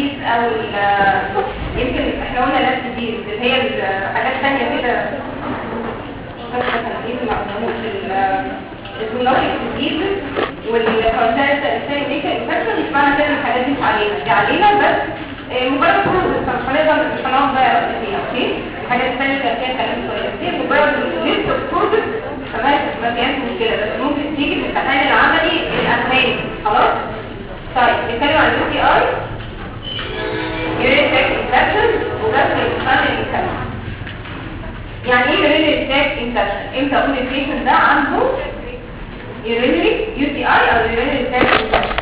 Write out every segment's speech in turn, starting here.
ديز او ال- يمكن احنا قلنا لاست ديز اللي هي الحاجات ثانيه كده بس تنظيم المعلومات الزونوتيك ديز والكونتنت الثاني دي انفكشن مش معنى كده ان الحاجات دي مش علينا دي علينا بس آه، مجرد بروسس فمش هنقدر مش هنقعد نضيع وقت فيها اوكي الحاجات الثانيه كان فيها كلام شويه كتير مجرد ليست اوف بروسس فما ما فيهاش مشكله بس ممكن تيجي في الامتحان العملي الامهاني خلاص طيب نتكلم عن اليو تي اي يورين تاك انفكشن وبس الامتحان الانفكشن يعني ايه يورين تاك انفكشن امتى اقول البيشنت ده عنده يورينري يو تي اي او يورينري تاك انفكشن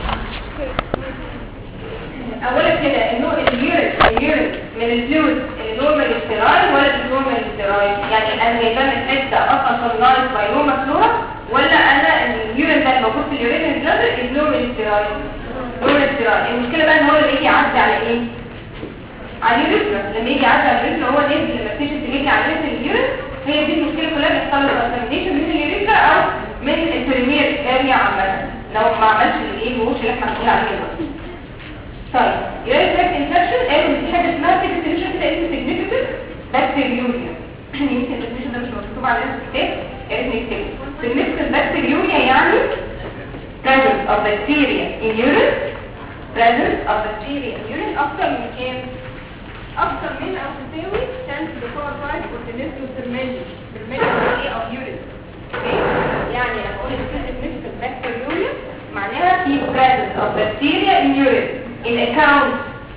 اولا كده انه اليورين اليورين من الفلويد النورمال ستيرايل ولا النورمال ستيرايل يعني انا جايباه من حته اصلا سولنايز باي نورمال فلورا ولا انا اليورين ده الموجود في اليورين بلادر النورمال ستيرايل نورمال ستيرايل المشكله بقى ان هو اللي يجي يعدي على ايه على اليوريثرا لما يجي يعدي على اليوريثرا هو نازل لما البيشنت يجي على اليورين هي دي المشكله كلها بيحصل له كونتامينيشن من اليوريثرا او من البريمير اريا عامه لو ما عملش الايه الوش اللي احنا بنقول عليه دلوقتي طيب يورين تراك انفكشن قالوا ان في حاجه اسمها سيجنيفيكانت كده اسمه سيجنيفيكانت بكتيريوريا يمكن الديفينيشن ده مش مكتوب علينا في الكتاب يا ريت نكتبه سيجنيفيكانت بكتيريوريا يعني presence of bacteria in urine presence of bacteria in urine اكتر من كام اكتر من او تساوي 10 to the power 5 organism per million per million of urine Okay? يعني لما اقول ان في significant bacteriuria معناها في presence of bacteria in urine in account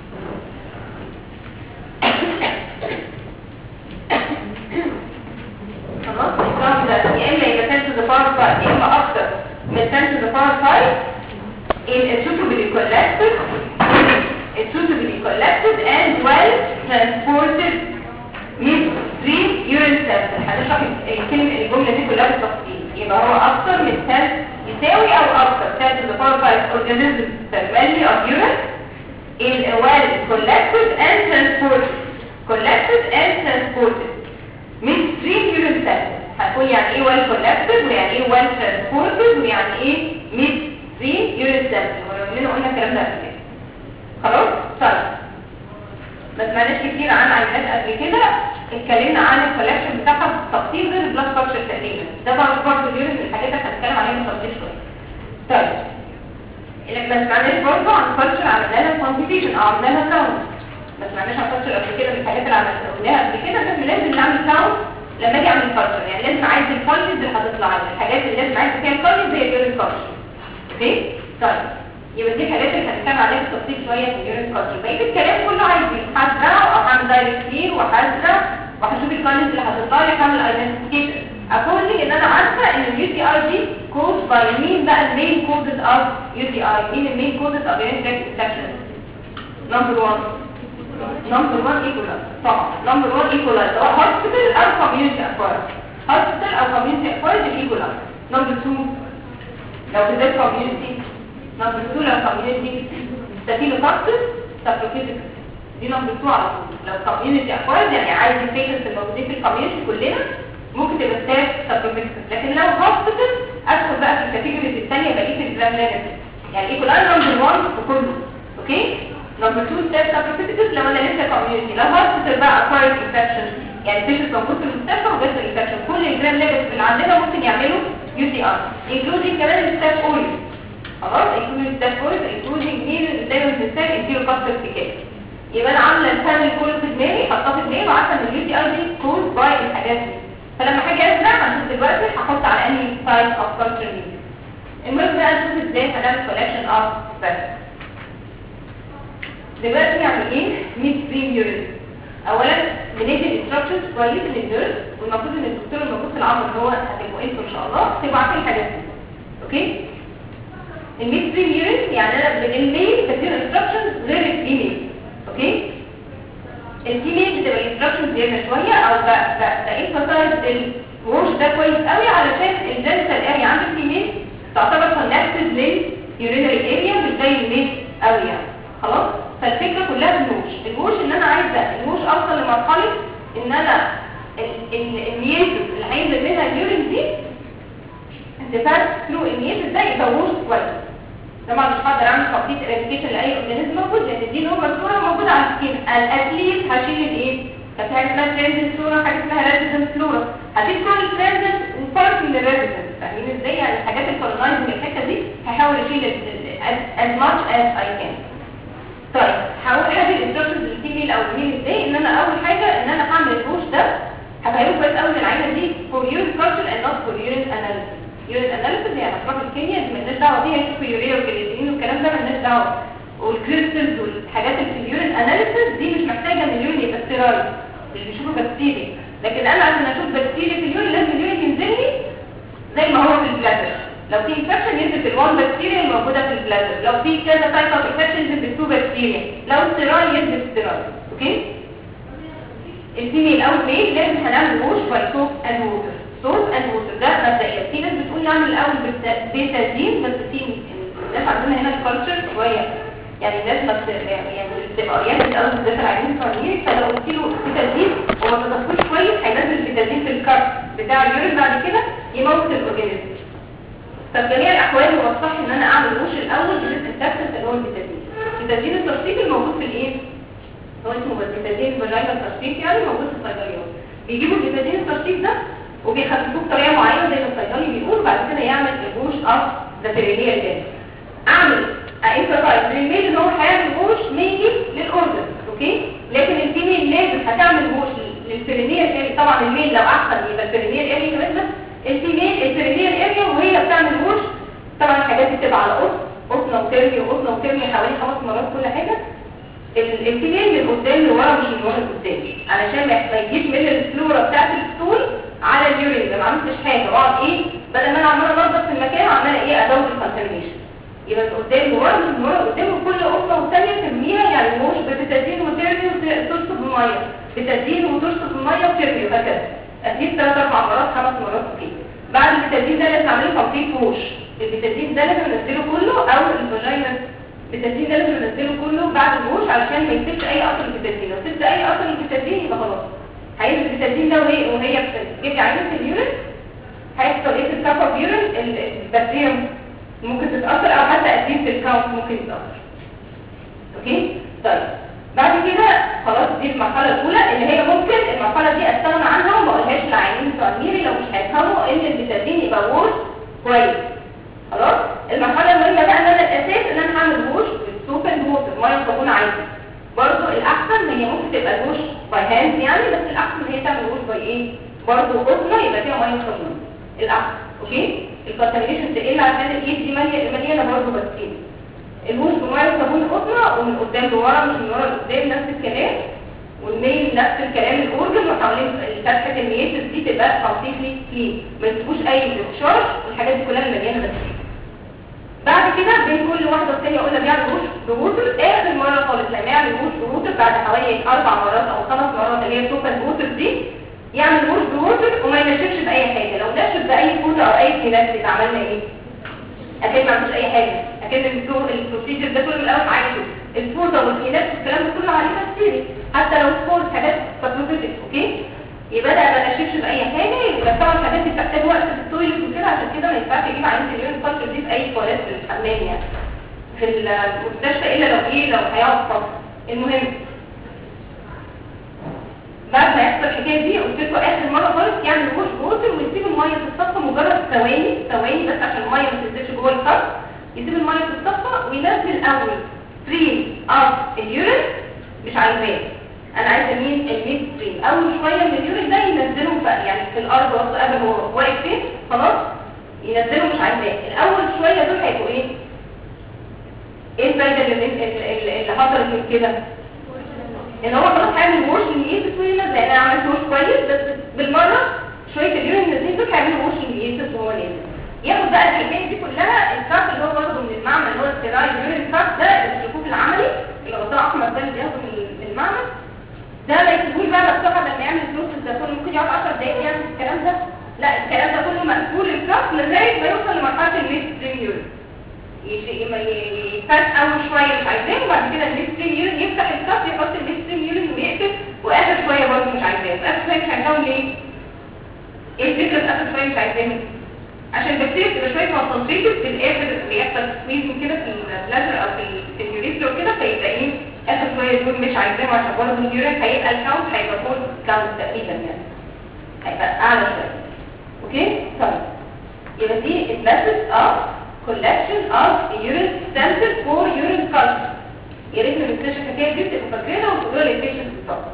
خلاص الكلام ده يا اما يبقى 10 to the power 5 يا اما اكتر من 10 to the power 5 in a suitably collected a suitably collected and well transported midstream urine sample هنشرح الكلمة الجملة دي كلها بالتفصيل يبقى هو أكتر من 10 يساوي أو أكتر 10 to the power 5 organisms per million of urine in a well collected and transported collected and transported midstream urine sample هنقول يعني ايه well collected ويعني ايه well transported ويعني ايه midstream urine sample ولو اننا قلنا الكلام ده قبل كده خلاص طيب ما سمعناش كتير عن عينات قبل كده اتكلمنا عن الكولكشن بتاعها بالتفصيل غير البلاد كلتشر تقريبا ده برضه برضه اليورين من الحاجات اللي هنتكلم عليها بالتفصيل شويه طيب اللي ما سمعناش برضه عن كلتشر عملنا لها كوانتيفيشن او عملنا لها كاونت ما سمعناش عن كلتشر قبل كده من الحاجات اللي عملنا قلناها قبل كده ان احنا لازم نعمل كاونت لما اجي اعمل كلتشر يعني لازم اعد الكالوريز اللي هتطلع لي الحاجات اللي لازم اعد فيها الكالوريز هي اليورين كلتشر اوكي طيب يبقى دي الحاجات اللي هنتكلم عليها بالتفصيل شويه في اليورين كلتشر بقيه الكلام كله عادي هزرع او هعمل دايركت كتير وهزرع وهشوف الكالوريز اللي هتطلع لي هعمل ايدنتيفيكيشن اكوردنج ان انا عارفه ان اليو تي ار دي كوز باي مين بقى المين كوزز اوف يو تي ار مين المين كوزز اوف يورين تراكت انفكشن نمبر 1 نمبر 1 ايكولاس طبعا نمبر 1 ايكولاس هو هوسبيتال او كوميونتي اكوارد هوسبيتال او كوميونتي اكوارد الايكولاس نمبر 2 لو بالذات كوميونتي نمبر 2 لو كوميونتي ستافيلوكوكس ستافيلوكوكس دي نمبر 2 على طول لو كوميونتي اكوارد يعني عايز البيشنتس الموجودين في الكوميونتي كلنا ممكن تبقى ستاف ستافيلوكوكس لكن لو هوسبيتال ادخل بقى في الكاتيجوريز الثانيه بقيه الجرام نيجاتيف يعني ايكولاس نمبر 1 في كله اوكي نمبر 2 ستاف ستافيلوكوكس لو انا لسه كوميونتي لو هوسبيتال بقى اكوارد انفكشن يعني بيشنت موجود في المستشفى وجات الانفكشن كل الجرام نيجاتيف اللي عندنا ممكن يعملوا يو تي ار انكلودينج كمان الستاف اوريو خلاص انكلودينج ستاف اوريو انكلودينج مين اللي دايما بنستاك انتيرو كاستر سيكات يبقى انا عامله البانل كله في دماغي حاطاه في دماغي وعارفه ان اليو تي ار دي كوز باي الحاجات دي فلما حاجه ازرع هنشوف دلوقتي هحط على انهي تايب اوف كلتشر مين المهم بقى نشوف ازاي هنعمل كولكشن اوف سبيس دلوقتي يعني ايه ميد ستريم يورين اولا بندي الانستراكشنز كويس للنيرس والمفروض ان الدكتور الموجود في العمل اللي هو هتبقوا انتوا ان شاء الله تبقوا عارفين الحاجات دي اوكي الميد ستريم يورين يعني انا بالميل بدي انستراكشنز غير الفيميل اوكي الفيميل بتبقى الانستراكشنز زياده شويه او بانفاسايز الوش ده كويس قوي علشان الجنتال اريا عند الفيميل تعتبر كونكتد لليورينري اريا مش زي الميل قوي يعني خلاص فالفكره كلها في الوش الوش ان انا عايزه الوش اوصل لمرحله ان انا النياتس اللي هينزل منها اليورين دي تفاس ثرو النياتس ده يبقى وش كويس طبعا مش هقدر اعمل كومبليت اريديكيشن لاي اورجانيزم موجود لان دي نورمال فلورا موجوده على السكين الاتليست هشيل الايه كان في حاجه اسمها ترانزنت فلورا حاجه اسمها ريزيدنت فلورا هشيل كل الترانزنت وبارت من الريزيدنت فاهمين ازاي يعني الحاجات الكولونايزنج الحته دي هحاول اشيل as much as I can طيب هقول حاجه الانستراكشنز للفيميل او الميل ازاي ان انا اول حاجه ان انا هعمل البوش ده هفهمه كويس قوي العينه دي فور يورين كالتشر اند نوت فور يورين اناليسيس يورين اناليسيس يعني اسباب الكيمياء دي مالناش دعوه بيها يشوفوا يوريا والكرياتين والكلام ده مالناش دعوه والكريستلز والحاجات اللي في اليورين اناليسيس دي مش محتاجه ان اليورين يبقى ستيرايد اللي بيشوفوا بكتيريا لكن انا عشان اشوف بكتيريا في اليورين لازم اليورين ينزل لي زي ما هو في البلاتر لو في انفكشن ينزل في الوان بكتيريا الموجوده في البلاتر لو في كذا تايب اوف انفكشن ينزل في التو بكتيريا لو ستيرايد ينزل ستيرايد اوكي الفيميل او الميل لازم هنعمل ووش باي سوب اند ووتر سوب اند ووتر ده مبدئيا في ناس بتقول نعمل الاول بتزيين بس في الناس عندنا هنا الكالتشر شويه يعني الناس ما بت- يعني بتبقى قياس الاول بالذات العينين الصغيرين فلو قلت له بتزيين وما تدخلوش كويس هينزل بتزيين في الكارت بتاع اليورين بعد كده يموت الاورجانيزم ففي جميع الاحوال هو الصح ان انا اعمل ووش الاول بالانسكتس اللي هو البتازين البتازين الترطيب الموجود في الايه هو اسمه بتازين فاجينا ترطيب يعني موجود في الصيدليات بيجيبوا البتازين الترطيب ده وبيخففوه بطريقه معينه زي ما الصيدلي بيقول بعد كده يعمل الووش اوف ذا بيرينيال جلاند اعمل انترفايز للميل ان هو هيعمل ووش ميلي للاورجن اوكي لكن الفيميل لازم هتعمل ووش للبيرينيال اريا طبعا الميل لو احسن يبقى البيرينيال اريا كمان بس الفيميل البيرينيال اريا وهي بتعمل ووش طبعا الحاجات دي بتبقى على قطن قطنه وترمي وقطنه وترمي حوالي خمس مرات كل حاجه ال- الفيميل من قدام لورا مش من ورا لقدام علشان ما ما يجيش من الفلورا بتاعت الستول على اليورين ده ما عملتش حاجه واقعد ايه بدل ما انا عماله انضف في المكان عماله ايه ازود الكونتامينيشن يبقى من قدام لورا من ورا لقدام وكل قطه والثانيه ترميها يعني موش بتزين وترمي وتشطف بميه بتزين وتشطف بميه وترمي وهكذا اتليست ثلاث اربع مرات خمس مرات اوكي بعد البتازين ده لازم اعمله كومبليت ووش البتازين ده لازم انزله كله او الفاجينا البتازين ده لازم انزله كله بعد الوش علشان ما يسيبش اي اثر للبتازين لو سبت اي اثر للبتازين يبقى خلاص هينزل البتازين ده وهي وهي بتجيب عينه اليورين هيحصل ايه في الكاب اوف يورين البكتيريا ممكن تتاثر او حتى اسيد في الكاونت ممكن يتاثر اوكي طيب بعد كده خلاص دي المرحله الاولى اللي هي ممكن المرحله دي استغنى عنها وما اقولهاش للعيانين بتوع الميري لو مش هيفهموا ان البتازين يبقى ووش كويس خلاص المرحله المهمه بقى ان انا الاساس ان انا هعمل ووش بالسوب اند ووتر ميه وصابون عادي برضه الاحسن ان هي ممكن تبقى الوش باي هاند يعني بس الاحسن ان هي تعمل ووش باي ايه برضه قطنه يبقى فيها ميه وصابون الاحسن اوكي الكونتامينيشن تقل عشان الايد دي ماليه مليانه برضه بكتيريا الوش بميه وصابون قطنه ومن قدام لورا مش من ورا لقدام نفس الكلام والميل نفس الكلام الاورجن وحوالين فتحه المياتس دي تبقى كومبليتلي كلين ما تسيبوش اي ديسشارج والحاجات دي كلها مليانه بكتيريا بعد كده بين كل واحده والثانيه قلنا بيعمل ووش بوتر اخر مره خالص لما يعمل ووش بوتر بعد حوالي اربع مرات او خمس مرات اللي هي سوبر بوتر دي يعمل ووش بوتر وما ينشفش باي حاجه لو نشف باي فوطه او اي كلاب يبقى عملنا ايه اكيد ما عملش اي حاجه اكيد الدكتور البروسيجر ده كله من الاول عايزه الفوطه والكلاب والكلام ده كله عليه بكتيريا حتى لو سبورت حاجات فاكولتيف اوكي يبقى ده ما نشفش باي حاجه يبقى طبعا الحاجات دي بتحتاج وقت في التويلت وكده عشان كده ما ينفعش يجيب عينه اليورين كالتشر دي في اي تواليت في الحمام يعني في المستشفى الا لو ايه لو هيقعد فتره المهم بعد ما يحصل الحكايه دي قلت لكم اخر مره خالص يعمل ووش بوتر ويسيب الميه في الصفه مجرد ثواني ثواني بس عشان الميه ما تنزلش جوه الخط يسيب الميه في الصفه وينزل اول ستريم اوف اليورين مش عايزاه انا عايزه مين الميد ستريم اول شويه من اليورين ده ينزله في يعني في الارض وسط قبل هو واقف فين خلاص ينزله مش عايزاه الاول شويه دول هيبقوا ايه ايه الفايده اللي اللي, اللي حصلت من كده ان هو خلاص هيعمل ووش للميتس وينزل انا عملت ووش كويس بس بالمره شويه اليورين النازلين دول هيعملوا ووش للميتس وهو نازل ياخد بقى الحكايه دي كلها الكارت اللي هو واخده من المعمل اللي هو الستيرايد يورين كارت ده اللي بتشوفوه في العملي اللي غطاه احمد ده اللي بياخده من المعمل ده ما يسيبوش بقى مفتوحه لما يعمل فلوس ده كله ممكن يقعد 10 دقايق يعمل الكلام ده لا الكلام ده كله مقفول الكارت لغايه ما يوصل لمرحله الميد ستريم يورين يفتح اول شويه مش عايزاه وبعد كده الميد ستريم يورين يفتح الكارت يحط الميد ستريم يورين ويقفل واخر شويه برضه مش عايزاه واخر شويه مش عايزاهم ليه؟ ايه الفكره في اخر شويه مش عايزاهم؟ عشان البكتيريا بتبقى شويه كونسنتريتد في الاخر بيحصل سكويزنج كده في البلازر او في ال- في اليوريثرا وكده فيبقى ايه اخر شويه دول مش عايزينهم عشان برضه اليورين هيبقى الكاونت هيبقى فول كاونت تقريبا يعني هيبقى اعلى شويه اوكي طيب يبقى دي الميثود اوف collection of urine sample for urine culture يا ريت ما ننساش الحكايه دي تبقوا فاكرينها وتقولوا لي البيشنت بالظبط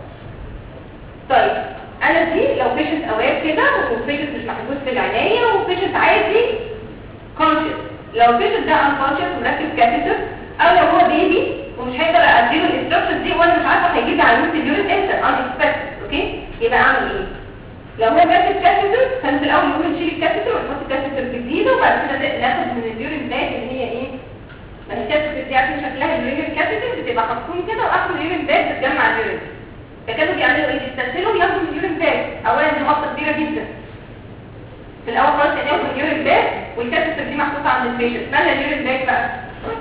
طيب انا دي لو بيشنت اواب كده وبيشنت مش محجوز في العنايه وبيشنت عادي كونشس لو البيشنت ده انكونشس ومركب كاتيتر او لو هو بيبي ومش هيقدر اديله الانستراكشنز دي وانا مش عارفه هيجيب لي عينه اليورين امتى ان اكسبكتد اوكي يبقى اعمل ايه لو هو مركب كاتيتر فانت الاول ممكن تشيل الكاتيتر وتحط الكاتيتر جديده وبعد كده ناخد من اليورين باك اللي هي ايه ما هي الكاتيتر دي عارفين شكلها اليورين كاتيتر بتبقى خرطوم كده واخر اليورين باك بتجمع اليورين فكانوا بيعملوا ايه بيستسهلوا ياخدوا من اليورين باك اولا دي غلطه كبيره جدا في الاول خالص كان ياخدوا اليورين باك والكاتيتر دي محطوطه عند البيشنت مالها اليورين باك بقى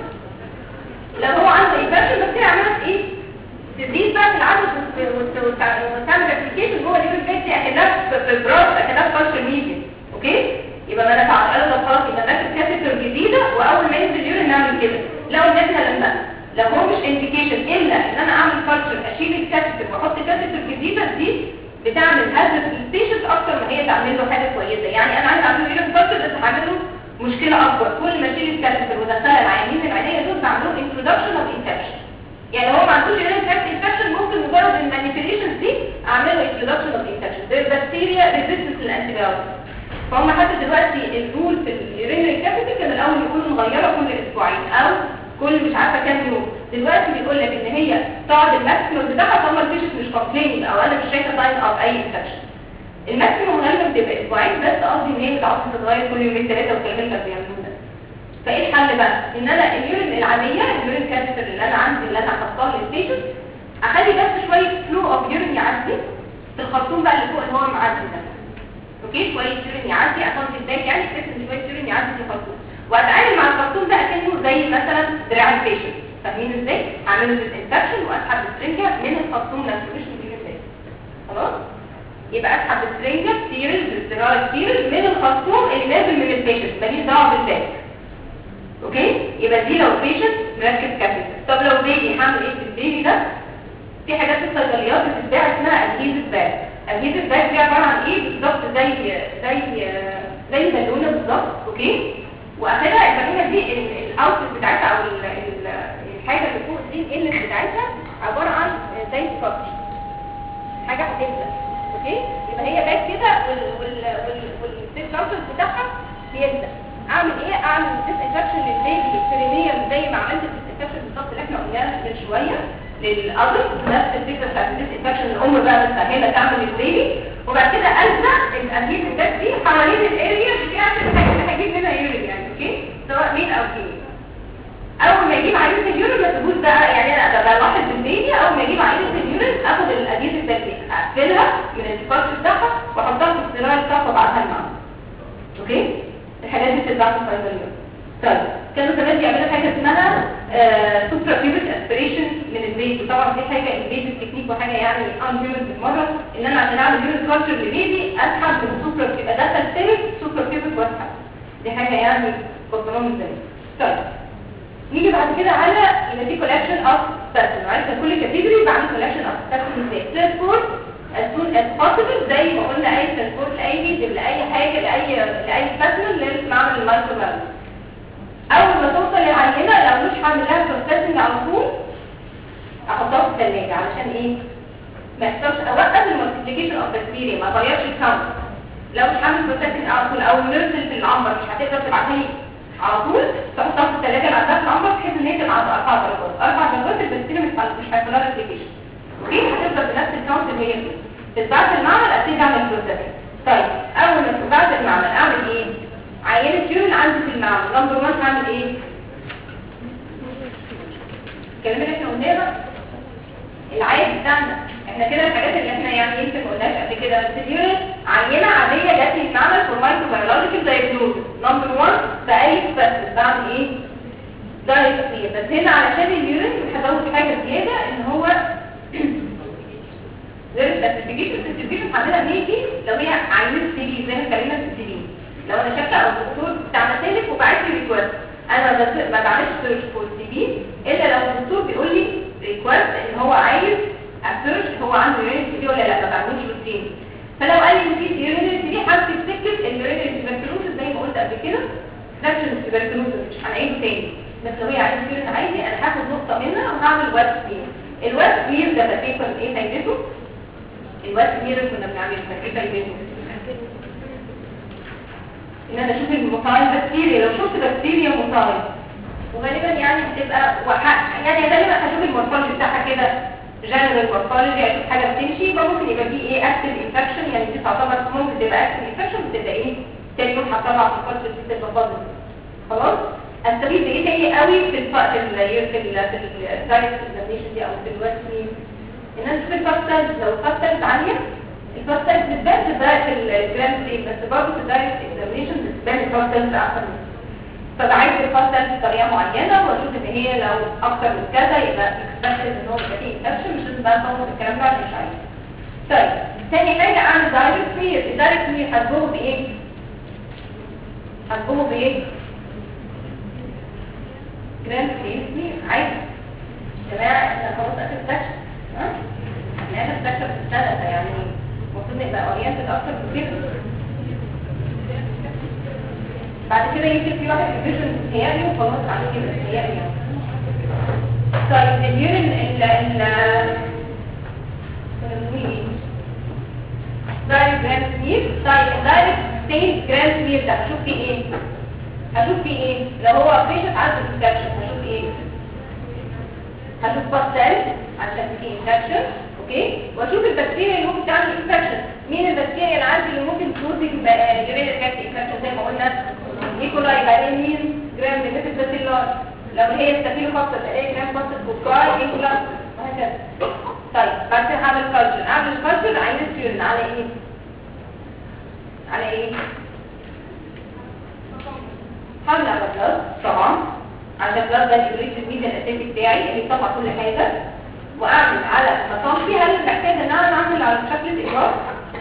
لو هو عنده انفكشن بس هي عملت ايه تزيد بقى في العدد وت- وت- وت- وتعمل ابلكيشن جوه اليورين باك دي اكنها في براس اكنها في كالتشر ميديا اوكي يبقى ما انا قالوا ده خلاص يبقى ناخد كاتيتر جديده واول ما ينزل اليورين نعمل كده لو ان احنا لما لو هو مش انديكيشن الا ان انا اعمل كالتشر اشيل الكاتيتر واحط كاتيتر جديده دي بتعمل هذا البيشنت اكتر ما هي تعمل له حاجه كويسه يعني انا عايز اعمل يورين كالتشر بس هعمل له مشكله اكبر كل ما اشيل الكاتيتر وادخلها العيانين العينيه دول بعمل لهم انترودكشن اوف انفكشن يعني هو ما عندوش يورين تراكت انفكشن ممكن مجرد المانيبيوليشنز دي اعمل له انترودكشن اوف انفكشن ده بكتيريا ريزيستنس للانتيبيوتيك فهم حتى دلوقتي الرول في اليورينري كابيتال كان الاول يقولوا مغيره كل اسبوعين او كل مش عارفه كام يوم دلوقتي بيقول لك ان هي تقعد الماكسيموم بتاعها طالما البيشنت مش كومبليننج او انا مش شايفه ساين اوف اي انفكشن الماكسيموم غالبا بتبقى اسبوعين بس قصدي ان هي بتقعد تتغير كل يومين ثلاثه والكلام اللي بيعملوه ده فايه الحل بقى ان انا اليورين العاديه اليورين كابيتال اللي انا عندي اللي انا حاطاها للبيشنت اخلي بس شويه فلو اوف يورين يعدي في الخرطوم بقى اللي فوق اللي هو معدي ده اوكي شويه يورين يعدي اخد الباك يعني بحيث ان شويه يورين يعدي في الخرطوم واتعامل مع الخرطوم ده اكنه زي مثلا دراع البيشنت فاهمين ازاي اعمله ديسانفكشن واسحب السرنجه من الخرطوم نفسه مش من اليورين باك خلاص يبقى اسحب السرنجه سيرل بالسراج سيرل من الخرطوم اللي نازل من البيشنت ماليش دعوه بالباك اوكي يبقى دي لو بيشنت مركب كابيتال طب لو بيبي هعمل ايه في البيبي ده في حاجات في الصيدليات بتتباع اسمها ادهيزيف باك ادهيزيف باك دي عباره عن ايه بالظبط زي زي زي بالونه بالظبط اوكي واخرها البالونه دي الاوتلت بتاعتها او ال- ال- الحاجه اللي فوق دي الانلت بتاعتها عباره عن زي سكotch حاجه هتلزق اوكي يبقى هي باك كده وال وال وال والسيركمفرنس بتاعها بيلزق اعمل ايه اعمل ديس انفكشن للبيبي بريمير زي ما عملت الديس انفكشن بالظبط اللي احنا قلناها من شويه للأدل نفس الفكرة بتاعت الديس انفكشن الأم بقى مستهلة تعمل للبيبي وبعد كده ألزق الأنهيز الدات دي حوالين الاريا بتاعت الحاجة اللي هجيب منها يورين يعني اوكي سواء مين أو كين أول ما يجيب عينة اليورين ما تقول بقى يعني أنا بلاحظ البيبي أول ما يجيب عينة اليورين آخد الأنهيز الدات دي أقفلها من الفرش بتاعها وأحطها في السراير بتاعها وأبعتها المعمل اوكي الحاجات دي بتتباع في الصيدليات طيب كانوا كمان بيعملوا حاجه اسمها سوبرا بيبت اسبريشن من البيت وطبعا دي حاجه البيت تكنيك وحاجه يعني ان هيومن بالمره ان انا عشان اعمل هيومن كلتشر لبيبي اسحب من سوبرا يبقى ده سيستمك سوبرا بيبت واسحب دي حاجه يعني بطلون ازاي طيب نيجي بعد كده على يبقى في كولكشن اوف سبيسمن عرفنا كل كاتيجوري بعمل كولكشن اوف سبيسمن ازاي ترانسبورت as soon as possible زي ما قلنا اي ترانسبورت لاي فيديو لاي حاجه لاي لاي سبيسمن للمعمل المايكروبيولوجي اول ما توصل للعينه لو مش هعمل لها بروسيسنج على طول احطها في الثلاجه علشان ايه ما يحصلش اوقف المالتيبيكيشن اوف بكتيريا ما اغيرش الكاونت لو مش هعمل بروسيسنج على طول او نرسل في العنبر مش هتقدر تبعتها لي على طول تحطها في الثلاجه اللي عندها في العنبر بحيث ان هي تبقى عند اربع درجات اربع درجات البكتيريا مش مش هيحصل لها ريبليكيشن اوكي هتفضل بنفس الكاونت اللي هي فيه تتبعت المعمل ابتدي اعمل بروسيسنج طيب اول ما تتبعت المعمل اعمل ايه عينه يورين عندي في المعمل نمبر 1 هعمل ايه الكلام اللي احنا قلناه بقى العادي بتاعنا احنا كده الحاجات اللي احنا يعني يمكن ما قلناش قبل كده بس اليورين عينه عاديه جات لي المعمل فور مايكروبيولوجيكال دايجنوز نمبر 1 باي سبيسمن بعمل ايه دايجنوز بس هنا علشان اليورين هزود حاجه زياده ان هو غير السيرتيفيكيشن السيرتيفيكيشن هعملها بيجي لو هي عينه سي بي زي ما اتكلمنا في السي بي لو انا شاكه او الدكتور بتاع مسالك وبعت لي ريكوست انا ما بس- ما بعملش سيرش فور سي بي الا لو الدكتور بيقول لي ريكوست ان هو عايز اسيرش هو عنده يورين سي بي ولا لا ما بعملش روتين فلو قال لي ان في يورين سي بي هكتب سكه اليورين تبركلوز زي ما قلت قبل كده فراكشن تبركلوز مش هنعيده تاني بس لو هي عايزه يورين عادي انا هاخد نقطه منها وهعمل وات سمير الوات سمير ده بتيكر ايه فايدته الوات سمير اللي كنا بنعمله ايه فايدته ان انا اشوف المصايب بكتيريا لو شفت بكتيريا مصايب وغالبا يعني هتبقى وح- يعني غالبا هشوف المورفولوجي بتاعها كده جنرال مورفولوجي اشوف حاجه بتمشي يبقى ممكن يبقى فيه ايه اكتف انفكشن يعني دي تعتبر ممكن تبقى اكتف انفكشن بتبقى ايه تاني يوم هتطلع في فتره دي تبقى فاضل خلاص استفيد بايه تاني قوي في الف... في ال في ال في الدايت اكزامينشن دي او في الوقت ان انا اشوف الفاستايز لو الفاستايز عاليه الفاستايز بتبان في الدايت في الجرام ستيت بس برضه في الدايت اكزامينشن بتبان الفاستايز احسن فبعيد الفاستايز بطريقه معينه واشوف ان هي لو اكتر من كذا يبقى اكسبكتد ان هو يبقى فيه انفكشن مش لازم بقى نطول في الكلام ده عشان مش عايز طيب تاني حاجه اعمل دايركت مير الدايركت مير هتجوه بايه؟ هتجوه بايه؟ جراند سيفتي عادي يا جماعه احنا خلاص اخر سكشن ها احنا اخر سكشن في السنه ده يعني المفروض نبقى اورينتد اكتر من كده بعد كده يمكن في واحد ريفيجن هيئي وخلاص على كده هيئي يعني طيب اليورين ال ال كنا بنقول ايه؟ دايركت جراند سمير طيب الدايركت ستيت جراند سمير ده هشوف فيه ايه؟ هشوف فيه ايه لو هو بيشنت عنده انفكشن هشوف ايه هشوف باستيل عشان فيه انفكشن اوكي واشوف البكتيريا اللي ممكن تعمل انفكشن مين البكتيريا اللي عندي اللي ممكن توزن يوريا جاكت انفكشن زي ما قلنا ايكولاي بعدين مين جرام ليميتد باسيلار لو هي ستافيلوكوكس تلاقي جرام باسيل كوكاي ايكولاي وهكذا طيب بعد كده هعمل كالتشر اعمل كالتشر عايز سيورين على ايه على ايه حمل على بلاد طبعا عشان بلاد ده الجريد الميديا الاساسي بتاعي اللي بيطلع كل حاجه واعمل على مصامفي هل محتاج ان انا اعمل على شكل الاجراء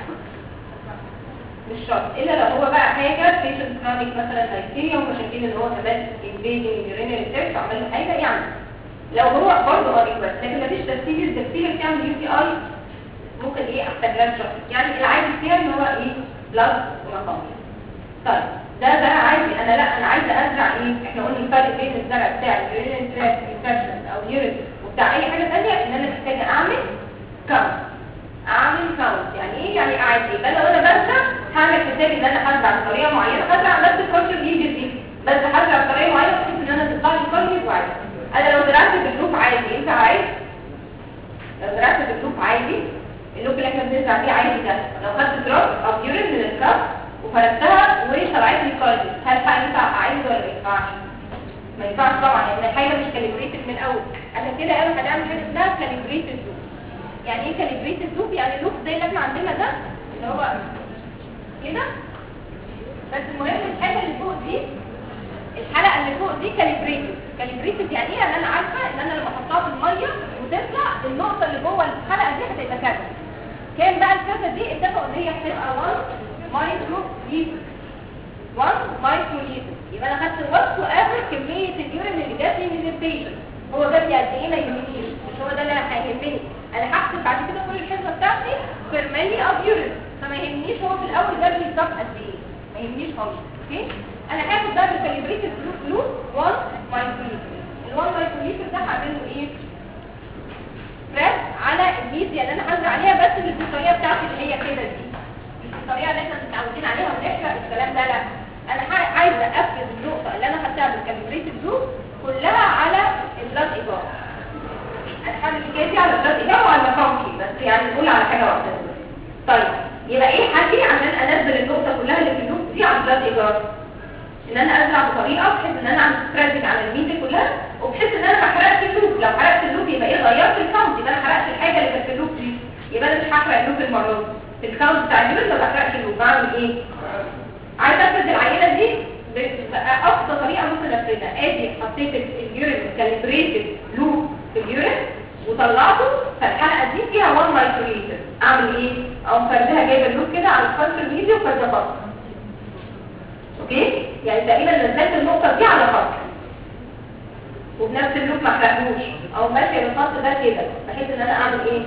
مش شرط الا لو هو بقى حاجه بيشنت كرونيك مثلا هايستيريا ومش شايفين ان هو كمان انفيجن يورينري تيست عمل له حاجه يعني لو هو برضه قريب بس لكن مفيش تفسير التفسير بتعمل يو تي اي ممكن ايه احتاج لها شرط يعني العادي فيها ان هو ايه بلس ومصامفي طيب ده ده عادي انا لا انا عايزه ازرع ايه احنا قلنا الفرق بين الزرع بتاع اليورين تراك انفكشن او يورين وبتاع اي حاجه ثانيه ان انا محتاجه اعمل كاونت اعمل كاونت يعني ايه يعني اعد ايه بل لو انا بزرع هعمل حساب ان انا هزرع بطريقه معينه هزرع نفس الكالتشر دي دي بس هزرع بطريقه معينه بحيث ان انا تطلع لي كالتشر وعادي انا لو زرعت باللوب عادي ينفع عادي لو زرعت باللوب عادي اللوب اللي احنا بنزرع فيه عادي ده لو خدت دروب او يورين من الكاف وفركتها وطلعت لي كالتشر هل بقى ينفع اعيد ولا ما ينفعش ما ينفعش طبعا لان الحاجه مش كاليبريتد من الاول عشان كده قالوا هنعمل حاجه اسمها كاليبريتد لوب يعني ايه كاليبريتد لوب يعني لوب زي اللي احنا عندنا ده اللي هو كده بس المهم الحاجه اللي فوق دي الحلقه اللي فوق دي كاليبريتد كاليبريتد يعني ايه ان انا عارفه ان انا لما احطها في الميه وتطلع النقطه اللي جوه الحلقه دي هتبقى كذا كام بقى الكذا دي اتفقوا ان هي هتبقى 1 مايكرو ليتر 1 مايكرو ليتر يبقى انا خدت الوصف واخر كميه اليورين اللي جات لي من البيشنت هو جاب لي قد ايه ما يهمنيش مش هو ده اللي هيهمني انا هحسب بعد كده كل الحسبه بتاعتي بير ملي اوف يورين فما يهمنيش هو في الاول جاب لي الضغط قد ايه ما يهمنيش خالص اوكي انا هاخد بقى بالكاليبريتد فلو 1 مايكرو ليتر ال 1 مايكرو ليتر ده هعمل له ايه بريس على الميديا اللي انا هزرع عليها بس مش بالطريقه بتاعتي اللي هي كده دي مش بالطريقه اللي احنا متعودين عليها ونحرق الكلام ده لا انا ح- عايزه اقفل النقطه اللي انا خدتها بالكاليبريتد فلو كلها على البلاد ايجار انا هعمل الحكايه دي على البلاد ايجار وعلى المفاوكي بس يعني نقول على حاجه واحده طيب يبقى ايه حلي عشان انزل النقطه كلها اللي في اللوب دي على البلاد ايجار ان انا ازرع بطريقه بحيث ان انا اعمل سبريدنج على الميديا كلها وبحيث ان انا ما احرقش اللوب لو حرقت اللوب يبقى ايه غيرت الكاونت يبقى انا حرقت الحاجه اللي كانت في اللوب دي يبقى انا مش هحرق اللوب المره دي في الكاونت بتاع اليورين ما بحرقش اللوب بعمل ايه عايزه افرد العينه دي بأقصى طريقه ممكن افردها ادي حطيت اليورين كاليبريتد لوب في اليورين وطلعته فالحلقه دي فيها 1 مايكروليتر اعمل ايه اقوم فردها جايبه اللوب كده على الكالتشر ميديا وفردها فقط اوكي يعني تقريبا نزلت النقطه دي على خط وبنفس اللوب ما احرقهوش او ماشيه بالخط ده كده بحيث ان انا اعمل ايه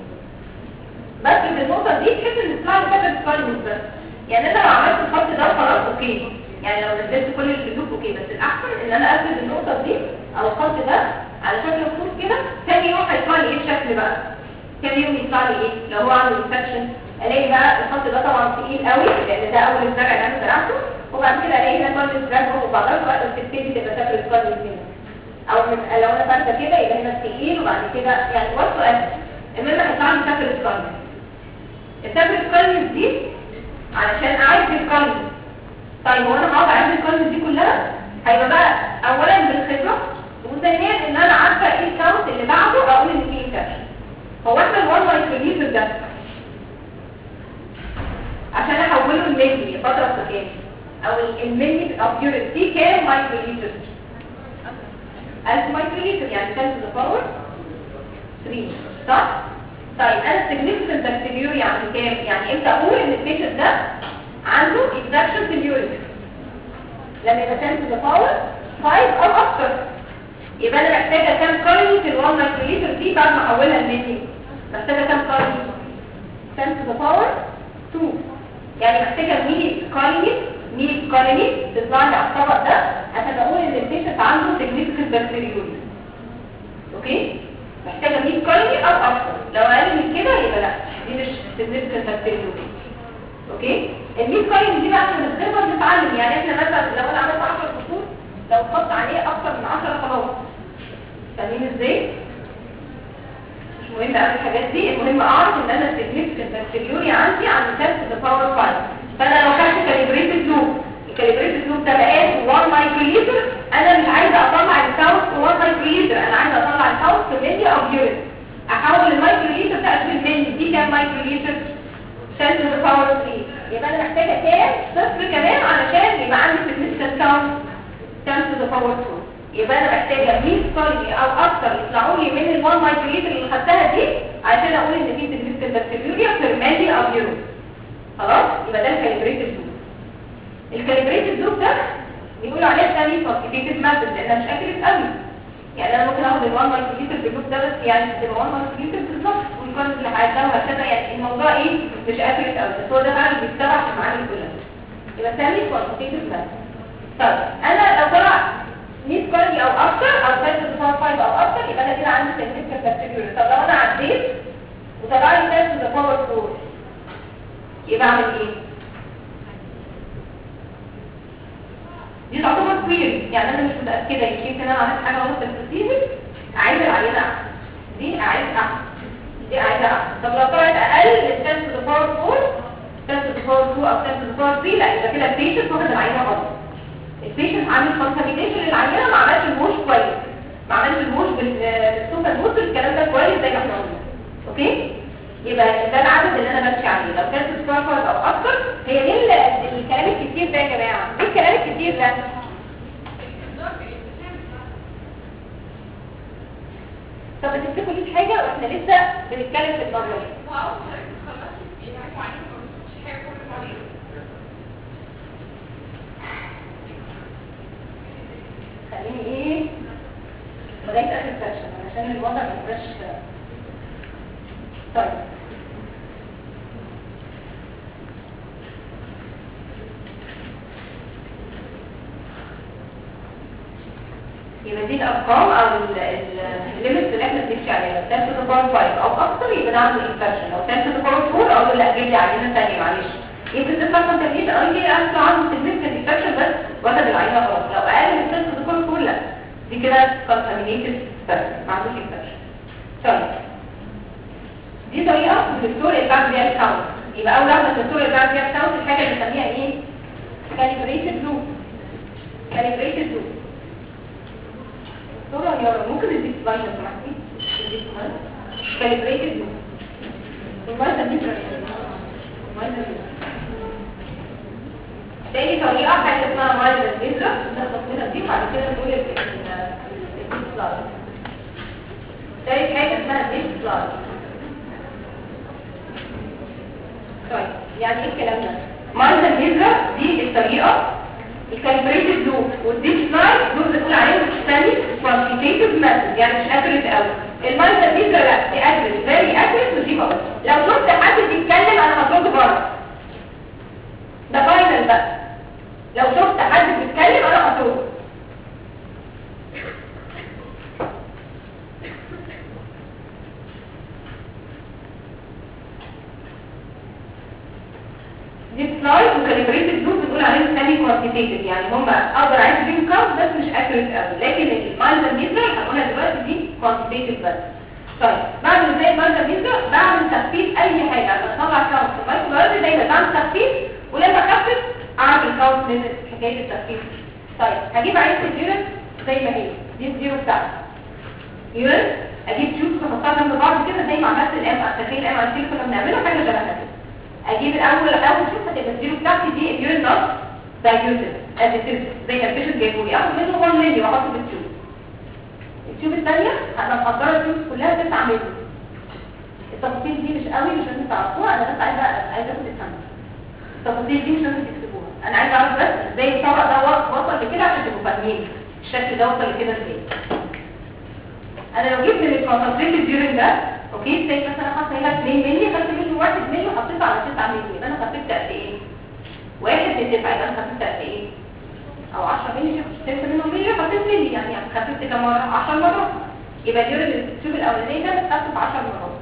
بس النقطه دي تحس ان تطلع لي فكره سباينز بس يعني انا لو عملت الخط ده خلاص اوكي يعني لو نزلت كل اللوب اوكي بس الاحسن ان انا افرد النقطه دي او الخط ده على شكل خطوط كده ثاني يوم هيطلع لي ايه الشكل بقى ثاني يوم يطلع لي ايه لو هو عنده انفكشن الاقي بقى الخط ده طبعا تقيل قوي لان ده اول الزرع اللي انا زرعته وبعد كده الاقي هنا كل الزرع وبعدها بقى تبتدي تبقى شكل الكارد هنا او من لو انا فارده كده يبقى هنا تقيل وبعد كده يعني وصفه اسهل المهم هيطلع لي شكل الكارد الشكل الكارد دي علشان اعد الكارد طيب هو انا هقعد اعد الكارد دي كلها هيبقى بقى اولا بالخبره وثانيا ان انا عارفه ايه الكاونت اللي بعده اقول ان في انفكشن هو احنا الوان مايكروليتر ده عشان احوله الملي فتره كام او الملي اوف يوريت دي كام مايكروليتر 1000 مايكروليتر يعني 10 to the power 3 صح طيب انا significant bacteria يعني كام يعني امتى اقول ان البيشنت ده عنده infection في اليوريت لما يبقى 10 to the power 5 او اكتر يبقى انا محتاجه كام كارني في ال1 مايكروليتر دي بعد ما احولها لملي محتاجه كام كارني 10 to the power 2 يعني محتاجه 100 كارني 100 كارني تطلع لي على الطبق ده عشان اقول ان البيشنت عنده significant بكتيريولوجي اوكي محتاجه 100 كارني او اكتر لو اقل من كده يبقى لا دي مش significant بكتيريولوجي اوكي ال 100 كارني دي بقى عشان نقدر نتعلم يعني احنا مثلا لو انا عملت 10 فصول لو حط عليه اكتر من 10 خلاص فاهمين ازاي مش مهم قوي الحاجات دي المهم اعرف ان انا السيجنيفيكانت بكتيريوري عندي عند 10 to the power 5 فانا لو خدت كاليبريتد لوب الكاليبريتد لوب ده بقاس 1 مايكروليتر انا مش عايزه اطلع الكاونت في 1 مايكروليتر انا عايزه اطلع الكاونت في ملي او يوريت احول المايكروليتر ده اشيل ملي دي كام مايكروليتر 10 to the power 3 يبقى انا محتاجه كام صفر كمان علشان يبقى عندي significant count 10 to the power 2 يبقى انا محتاجه 100 كارني او اكتر يطلعوا لي من ال 1 مايكروليتر اللي خدتها دي عشان اقول ان في significant بكتيريا في مالي او يورو خلاص يبقى ده الكاليبريتد لوب الكاليبريتد لوب ده بيقولوا عليه ثاني كونتيتيف ميثود لانها مش اكيوريت قوي يعني انا ممكن اخد ال 1 مايكروليتر باللوب ده بس يعني تبقى 1 مايكروليتر بالظبط والكارني اللي هعدها وهكذا يعني الموضوع ايه مش اكيوريت قوي بس هو ده فعلا بيتبع في المعاني كلها يبقى ثاني كونتيتيف ميثود طيب انا لو طلع 100 كارني او اكتر او 10 to the power 5 او اكتر يبقى انا كده عندي significant bacteria طب لو انا عديت وطلع لي 10 to the power 4 يبقى اعمل ايه دي تعتبر كوير يعني انا مش متاكده يمكن انا عملت حاجه غلط في البروسيجر عايزه العينه احسن دي عايزه احسن دي عايزه احسن طب لو طلعت اقل من 10 to the power 4 10 to the power 2 او 10 to the power 3 لا يبقى كده البيشنت واخد العينه غلط البيشنت عامل كونتامينيشن للعينه ما عملش الموش كويس ما عملش الموش بالسوبر موس الكلام ده كويس زي ما احنا قلنا اوكي يبقى ده العدد اللي انا بمشي عليه لو كانت سكوار او اكتر هي ليه ال- الكلام الكتير ده يا جماعه ايه الكلام الكتير ده طب بتفتكروا ليه حاجه واحنا لسه بنتكلم في النظري خليني ايه لغايه اخر سكشن عشان الوضع ما يبقاش طيب يبقى دي الارقام او الليميتس اللي احنا بنمشي عليها 10 to the power 5 او اكتر يبقى نعمل انفكشن لو 10 to the power 4 اقول له لا جيب لي عينه ثانيه معلش يبقى تطلع كونتامينيشن او يجي اصلا عنده significant انفكشن بس واخد العينه غلط لو اقل من 10 to the power 4 لا دي كده كونتامينيتد بس ما عندوش انفكشن طيب دي طريقه في الدكتور اللي بعد بيها الكاونت يبقى اول واحده في الدكتور اللي بعد بيها الكاونت الحاجه اللي بنسميها ايه كاليبريتد لوب كاليبريتد لوب دكتوره يا ممكن اديك سلايد لو سمحتي اديك سلايد كاليبريتد لوب المايزه دي المايزه دي تاني طريقه حاجه اسمها مايزه ليزر نخلص منها دي وبعد كده نقول الديك سلايد تالت حاجه اسمها ديك سلايد طيب يعني ايه الكلام ده مايزا الهجرة دي الطريقة الكالبريتد لوب والديب سلايد دول بنقول عليهم سامي كوانتيتيف ميثود يعني مش اكريت قوي المايزر ميزر لا دي اكريت فيري اكريت ودي بقى لو شفت حد بيتكلم انا هطرده بره ده فاينل بقى لو شفت حد بيتكلم انا هطرده دي سلايد وكاليبريتد دول بنقول عليهم سامي كوانتيتيف يعني هم اقدر اعيش بيهم كاونت بس مش اكيوريت قوي لكن المايزر ميزر هنقولها دلوقتي دي كوانتيتيف بس طيب بعمل ازاي المايزر ميزر بعمل تخفيف اي حاجه عشان اطلع كاونت في المايكروبيولوجي دايما بعمل تخفيف ولما اخفف اعرف الكاونت من حكايه التخفيف طيب هجيب عينه اليورين زي ما هي دي الزيرو بتاعتي يورين اجيب تيوبس واحطها جنب بعض كده زي ما عملت الام تخيل الام على كنا بنعمله حاجه شبه كده اجيب الاول اول شوف هتبقى الزيرو بتاعتي دي اليورين نوت دايلوتد اديتيف زي ما البيشنت جايبه لي اخد منه 1 مللي واحطه في التيوب التيوب الثانيه انا مقدره التيوب كلها 9 مللي التفاصيل دي مش قوي مش لازم تعرفوها انا بس عايزه عايزه تفهموا التفاصيل دي مش لازم تكتبوها انا عايزه اعرف بس ازاي الطبق ده وصل لكده عشان تبقوا فاهمين الشكل ده وصل لكده ازاي انا لو جبت من الكونسنتريتد يورين ده اوكي زي مثلا حاطه هنا 2 مللي خدت منه 1 مللي وحطيته على 9 مللي يبقى انا خففت قد ايه؟ 1 من 9 يبقى انا خففت قد ايه؟ او 10 مللي شلت منه مللي وحطيت مللي يعني خففت كم مره؟ 10 مرات يبقى اليورين اللي بتشوف الاولانيه ده بتخفف 10 مرات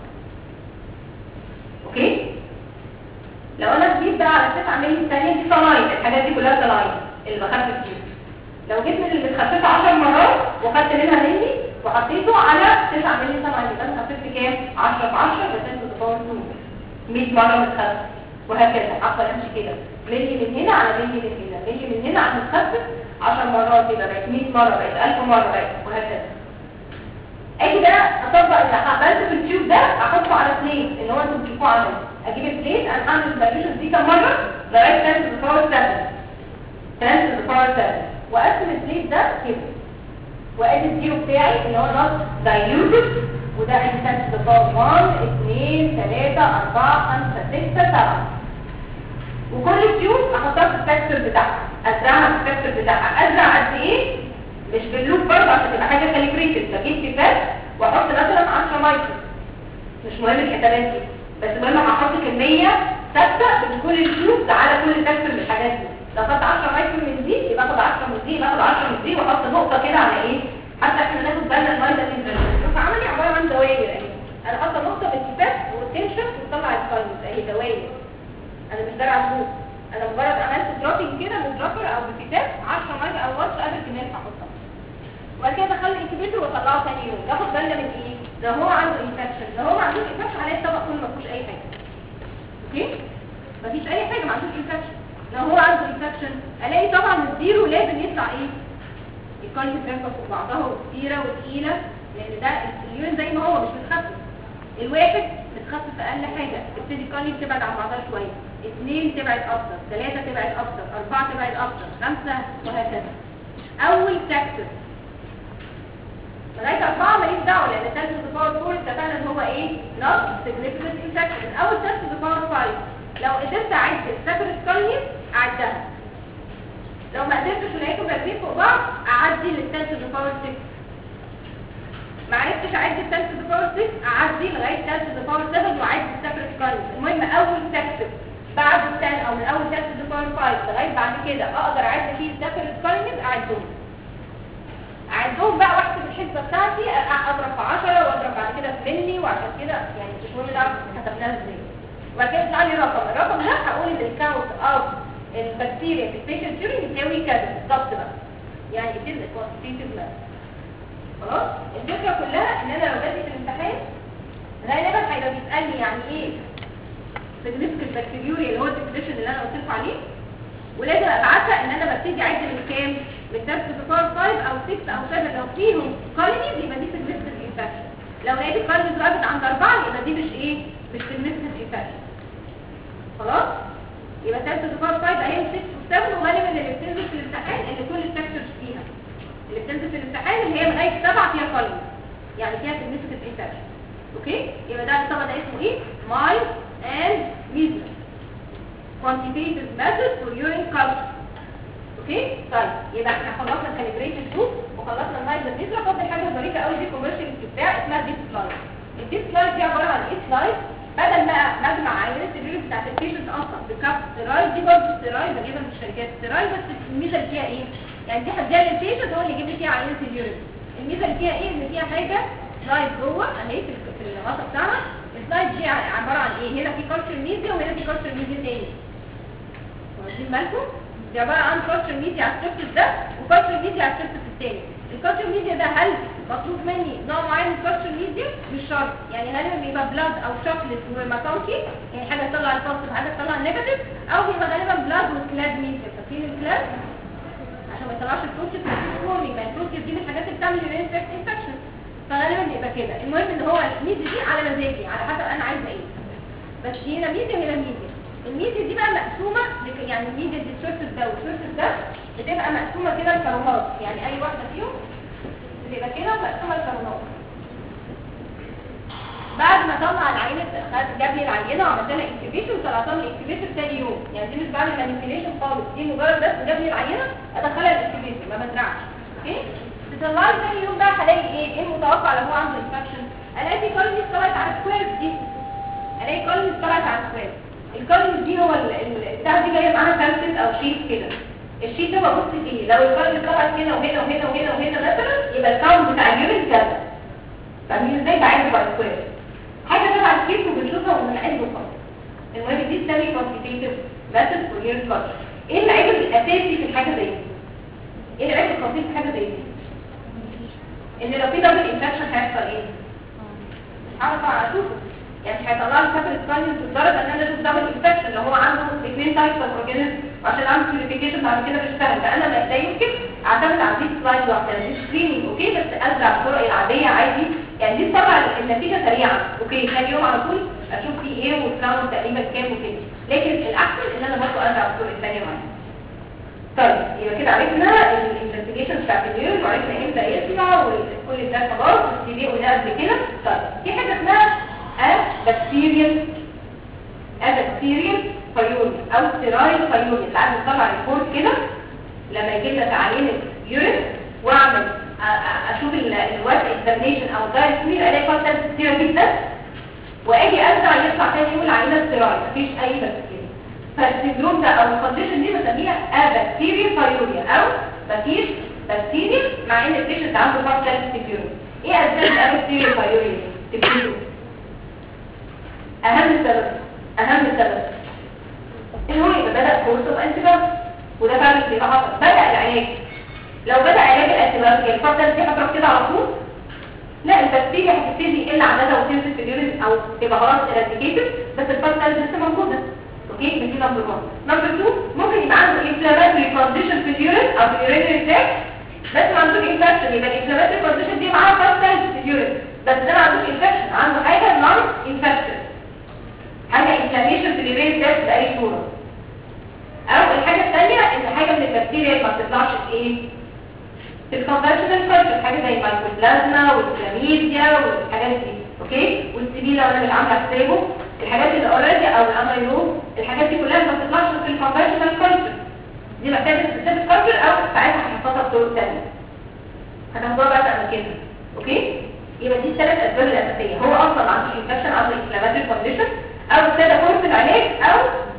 اوكي؟ لو انا جيت بقى على 9 مللي الثانيه دي صلاين الحاجات دي كلها صلاين اللي بخفف فيها لو جيت من اللي بتخففها 10 مرات وخدت منها مللي وحطيته على 9 مللي طبعا يبقى انا خففت كام 10 في 10 بس انت تطور 100 مره متخفف وهكذا افضل امشي كده ملي من هنا على ملي من هنا ملي من هنا عشان تخفف 10 مرات يبقى بقت 100 مره بقت 1000 مره بقت وهكذا اجي بقى اطبق اللي عملته في التيوب ده احطه على بليت اللي هو انتوا بتشوفوه عمل اجيب البليت انا هعمل الفاليوشن دي كام مره لغايه 10 to the power 7 10 to the power 7 واقسم البليت ده كده وادي الزيرو بتاعي اللي هو نوت دايلوتد وده عندي 10 to the power 1 2 3 4 5 6 7 وكل تيوب احطها في الفاكتور بتاعها ازرعها في الفاكتور بتاعها ازرع قد ايه مش باللوب برضه عشان تبقى حاجه كاليبريتد بجيب بيبات واحط مثلا 10 مايكرو مش مهم الحسابات دي بس المهم هحط كميه ثابته من كل التيوب على كل فاكتور من الحاجات دي لو خدت 10 مايكرو من دي يبقى اخد 10 من دي يبقى اخد 10 من دي واحط نقطه كده على ايه حتى احنا ناخد بالنا المايده دي شوف عملي عباره عن دوائر اهي انا حاطه نقطه بالكتاب وتنشف وتطلع الفاينل اهي دوائر انا مش دارعه فوق انا مجرد عملت دروبنج كده بالدروبر او بالكتاب 10 مايكرو او واتش قبل الكميه هحطها وبعد كده ادخله الانكيبيتور واطلعه ثاني يوم ياخد بالنا من ايه لو هو عنده انفكشن لو هو ما عندوش انفكشن عليه الطبق كله ما فيهوش اي حاجه اوكي مفيش اي حاجه ما عندوش انفكشن لو هو عنده انفكشن الاقي طبعا الزيرو لازم يطلع ايه الكالسيوم تنفس فوق بعضها وكتيره وتقيله لان ده اليورين زي ما هو مش متخفف الواحد متخفف اقل حاجه تبتدي الكالسيوم تبعد عن بعضها شويه اثنين تبعد اكتر ثلاثه تبعد اكتر اربعه تبعد اكتر خمسه وهكذا اول فاكتور لغايه اربعه ماليش دعوه لان تنس الباور فور اتفقنا ان هو ايه نوت سيجنيفيكانت انفكشن اول تنس الباور فايف لو قدرت اعد الفاكتور الكالسيوم اعدها لو ما قدرتش ولقيته راكبين فوق بعض اعدي للتنس الباور 6 ما عرفتش اعد التنس الباور 6 اعدي لغايه تنس الباور 7 واعد الفاكتور الكالسيوم المهم اول فاكتور بعد التن او من اول تنس الباور 5 لغايه بعد كده اقدر اعد فيه الفاكتور الكالسيوم اعدهم اعدهم بقى واحسب الحسبه بتاعتي اضرب في 10 واضرب بعد كده في ملي وعشان كده يعني مش مهم نعرف كتبناها ازاي وبعد كده يطلع لي رقم الرقم ده هقول ان الكاونت اوف البكتيريا في البيشنت يورين يساوي كذا بالظبط بقى يعني it is a quantitative method خلاص الفكره كلها ان انا لو جاتي في الامتحان غالبا هيبقى بيسالني يعني ايه significant bacteriuria اللي هو الديفينيشن اللي انا قلت لكم عليه ولازم ابقى عارفه ان انا ببتدي اعد من كام من درس بفار 5 او 6 او 7 لو فيهم كولونيز يبقى دي significant infection لو لقيت الكولونيز وقفت عند 4 يبقى دي مش ايه مش significant infection خلاص يبقى درس بفار 5 اهي 6 و7 وغالبا اللي بتنزل في الامتحان اللي كل الفاكتورز فيها اللي بتنزل في الامتحان اللي هي لغايه 7 فيها كولونيز يعني فيها significant infection اوكي يبقى ده الطبق ده اسمه ايه mild and measles quantitative method for urine culture اوكي طيب يبقى احنا خلصنا الكاليبريتد جروب وخلصنا المايز النسبه فاضل حاجه ظريفه قوي دي كوميرشال بتاع اسمها ديب سلايد الديب سلايد دي عباره عن ايه سلايد بدل ما مجمع عينات الريل بتاعت البيشنت اصلا بكاب ستيرايد دي برضه ستيرايد بجيبها من شركات ستيرايد بس الميزه اللي فيها ايه يعني دي هديها للبيشنت هو اللي يجيب لي فيها عينه اليورين الميزه اللي فيها ايه ان فيها حاجه سلايد جوه اهي في في الغطا بتاعها السلايد دي عباره عن ايه هنا في كالتشر ميديا وهنا في كالتشر ميديا تاني واخدين بالكم دي عباره عن كالتشر ميديا على السيرفس ده وكالتشر ميديا على السيرفس التاني الكالتشر ميديا ده هل مطلوب مني نوع معين من الكالتشر ميديا مش شرط يعني غالبا بيبقى بلاد او شوكليت وماكونكي يعني حاجه تطلع البوزيتيف حاجه تطلع النيجاتيف او بيبقى غالبا بلاد وكلاد ميديا فاكرين الكلاد عشان ما يطلعش البروتين فورمي ما البروتين دي من الحاجات اللي بتعمل يورين انفكشن فغالبا بيبقى كده المهم ان هو الميديا دي على مزاجي على حسب انا عايزه ايه بس هنا ميديا وهنا ميديا الميديا دي بقى مقسومه لك- يعني الميديا دي السيرفس ده والسيرفس ده بتبقى مقسومه كده لكرونات يعني اي واحده فيهم بتبقى كده مقسومه لكرونات بعد ما طلع العينه خد جاب لي العينه وعملت لها انكيبيشن وطلعتها من الانكيبيشن تاني يوم يعني دي مش بعمل مانيبيوليشن خالص دي مجرد بس جاب لي العينه ادخلها الانكيبيشن ما بزرعش اوكي تطلع لي تاني يوم بقى هلاقي ايه ايه المتوقع لو هو عنده انفكشن الاقي في كولونيز طلعت على السكوير دي الاقي كولونيز طلعت على السكوير الكولونيز دي هو ال- ال- البتاع دي جايه معاها سلسل او شيت كده الشيت ده ببص فيه لو الكولونيز طلعت هنا وهنا وهنا وهنا وهنا مثلا يبقى الكاونت بتاع اليورين كذا فاهمين ازاي بعيد على السكوير حاجه تبع الكيس وبنشوفها وبنعد وخلاص المهم دي السيمي كوانتيتيف ميثود فور يور كلتشر ايه العيب الاساسي في الحاجه زي دي ايه العيب الخطير في حاجه زي دي ان لو في دبل انفكشن هيحصل ايه مش هعرف اشوفه يعني مش هيطلع لي سفر سباينز لدرجه ان انا اشوف دبل انفكشن لو هو عنده اثنين تايبس اوف اورجانيزم وعشان اعمل بيوريفيكيشن بعد كده بيشتغل فانا ما- لا يمكن اعتمد على دي سلايد واحده دي سكريننج اوكي بس ازرع الطرق العاديه عادي يعني دي طبعا النتيجه سريعه اوكي ثاني يوم على طول اشوف فيه ايه والكاونت تقريبا كام وكده لكن الاحسن ان انا برضه ازرع الطرق الثانيه معايا طيب يبقى كده عرفنا الانفستيجيشن بتاعت النيورون وعرفنا امتى يطلع وكل ده خلاص والسي بي وده قبل كده طيب في حاجه اسمها بكتيريال بكتيريال فيوري او ستيرايل فيوري اللي عايز نطلع ريبورت كده لما يجي لك عينه يورين واعمل أ- أ- اشوف الوات اكزامينشن او دايركت مير الاقي كونتنت كتيره جدا واجي ارجع يطلع تاني يقول عينه ستيرايل مفيش اي بكتيريا فالسندروم ده او الكونديشن دي بسميها ابكتيريا فيوريا او مفيش بكتيريا مع ان البيشنت عنده فانكشن سيفيوري ايه اسباب الابكتيريا فيوريا تفتكروا اهم سبب اهم سبب ان هو يبقى بدا كورس اوف انتباه وده فعلا بيبقى حصل بدا العلاج لو بدا علاج الانتباه هي الفتره دي هتروح كده على طول لا البكتيريا هتبتدي يقل عددها وتنزل في اليورين او تبقى خلاص اراديكيتد بس الفتره لسه موجوده اوكي دي نمبر 1 نمبر 2 ممكن يبقى عنده انفلاماتوري كونديشن في اليورين او في اليورينري تراك بس ما عندوش انفكشن يبقى الانفلاماتوري كونديشن دي معاها فاست في اليورين بس ده ما عندوش انفكشن عنده حاجه نون انفكشن حاجه انفلاميشن في اليورين تراك بأي صوره او الحاجه الثانيه ان حاجه من البكتيريا ما بتطلعش في ايه في الكونفشنال كلتشر حاجه زي المايكوبلازما والكلاميديا والحاجات دي اوكي والسي لو انا مش عامله حسابه الحاجات اللي اوريدي او الاميلوز الحاجات دي كلها ما بتطلعش في الكونفشنال كلتشر دي محتاجه سبيسيفيك كلتشر او ساعتها هنحطها بطرق ثانيه هناخدها بقى في اماكنها اوكي يبقى دي الثلاث اسباب الاساسيه هو اصلا عنده انفكشن عنده انفلاماتوري كونديشن او ابتدى كورس العلاج او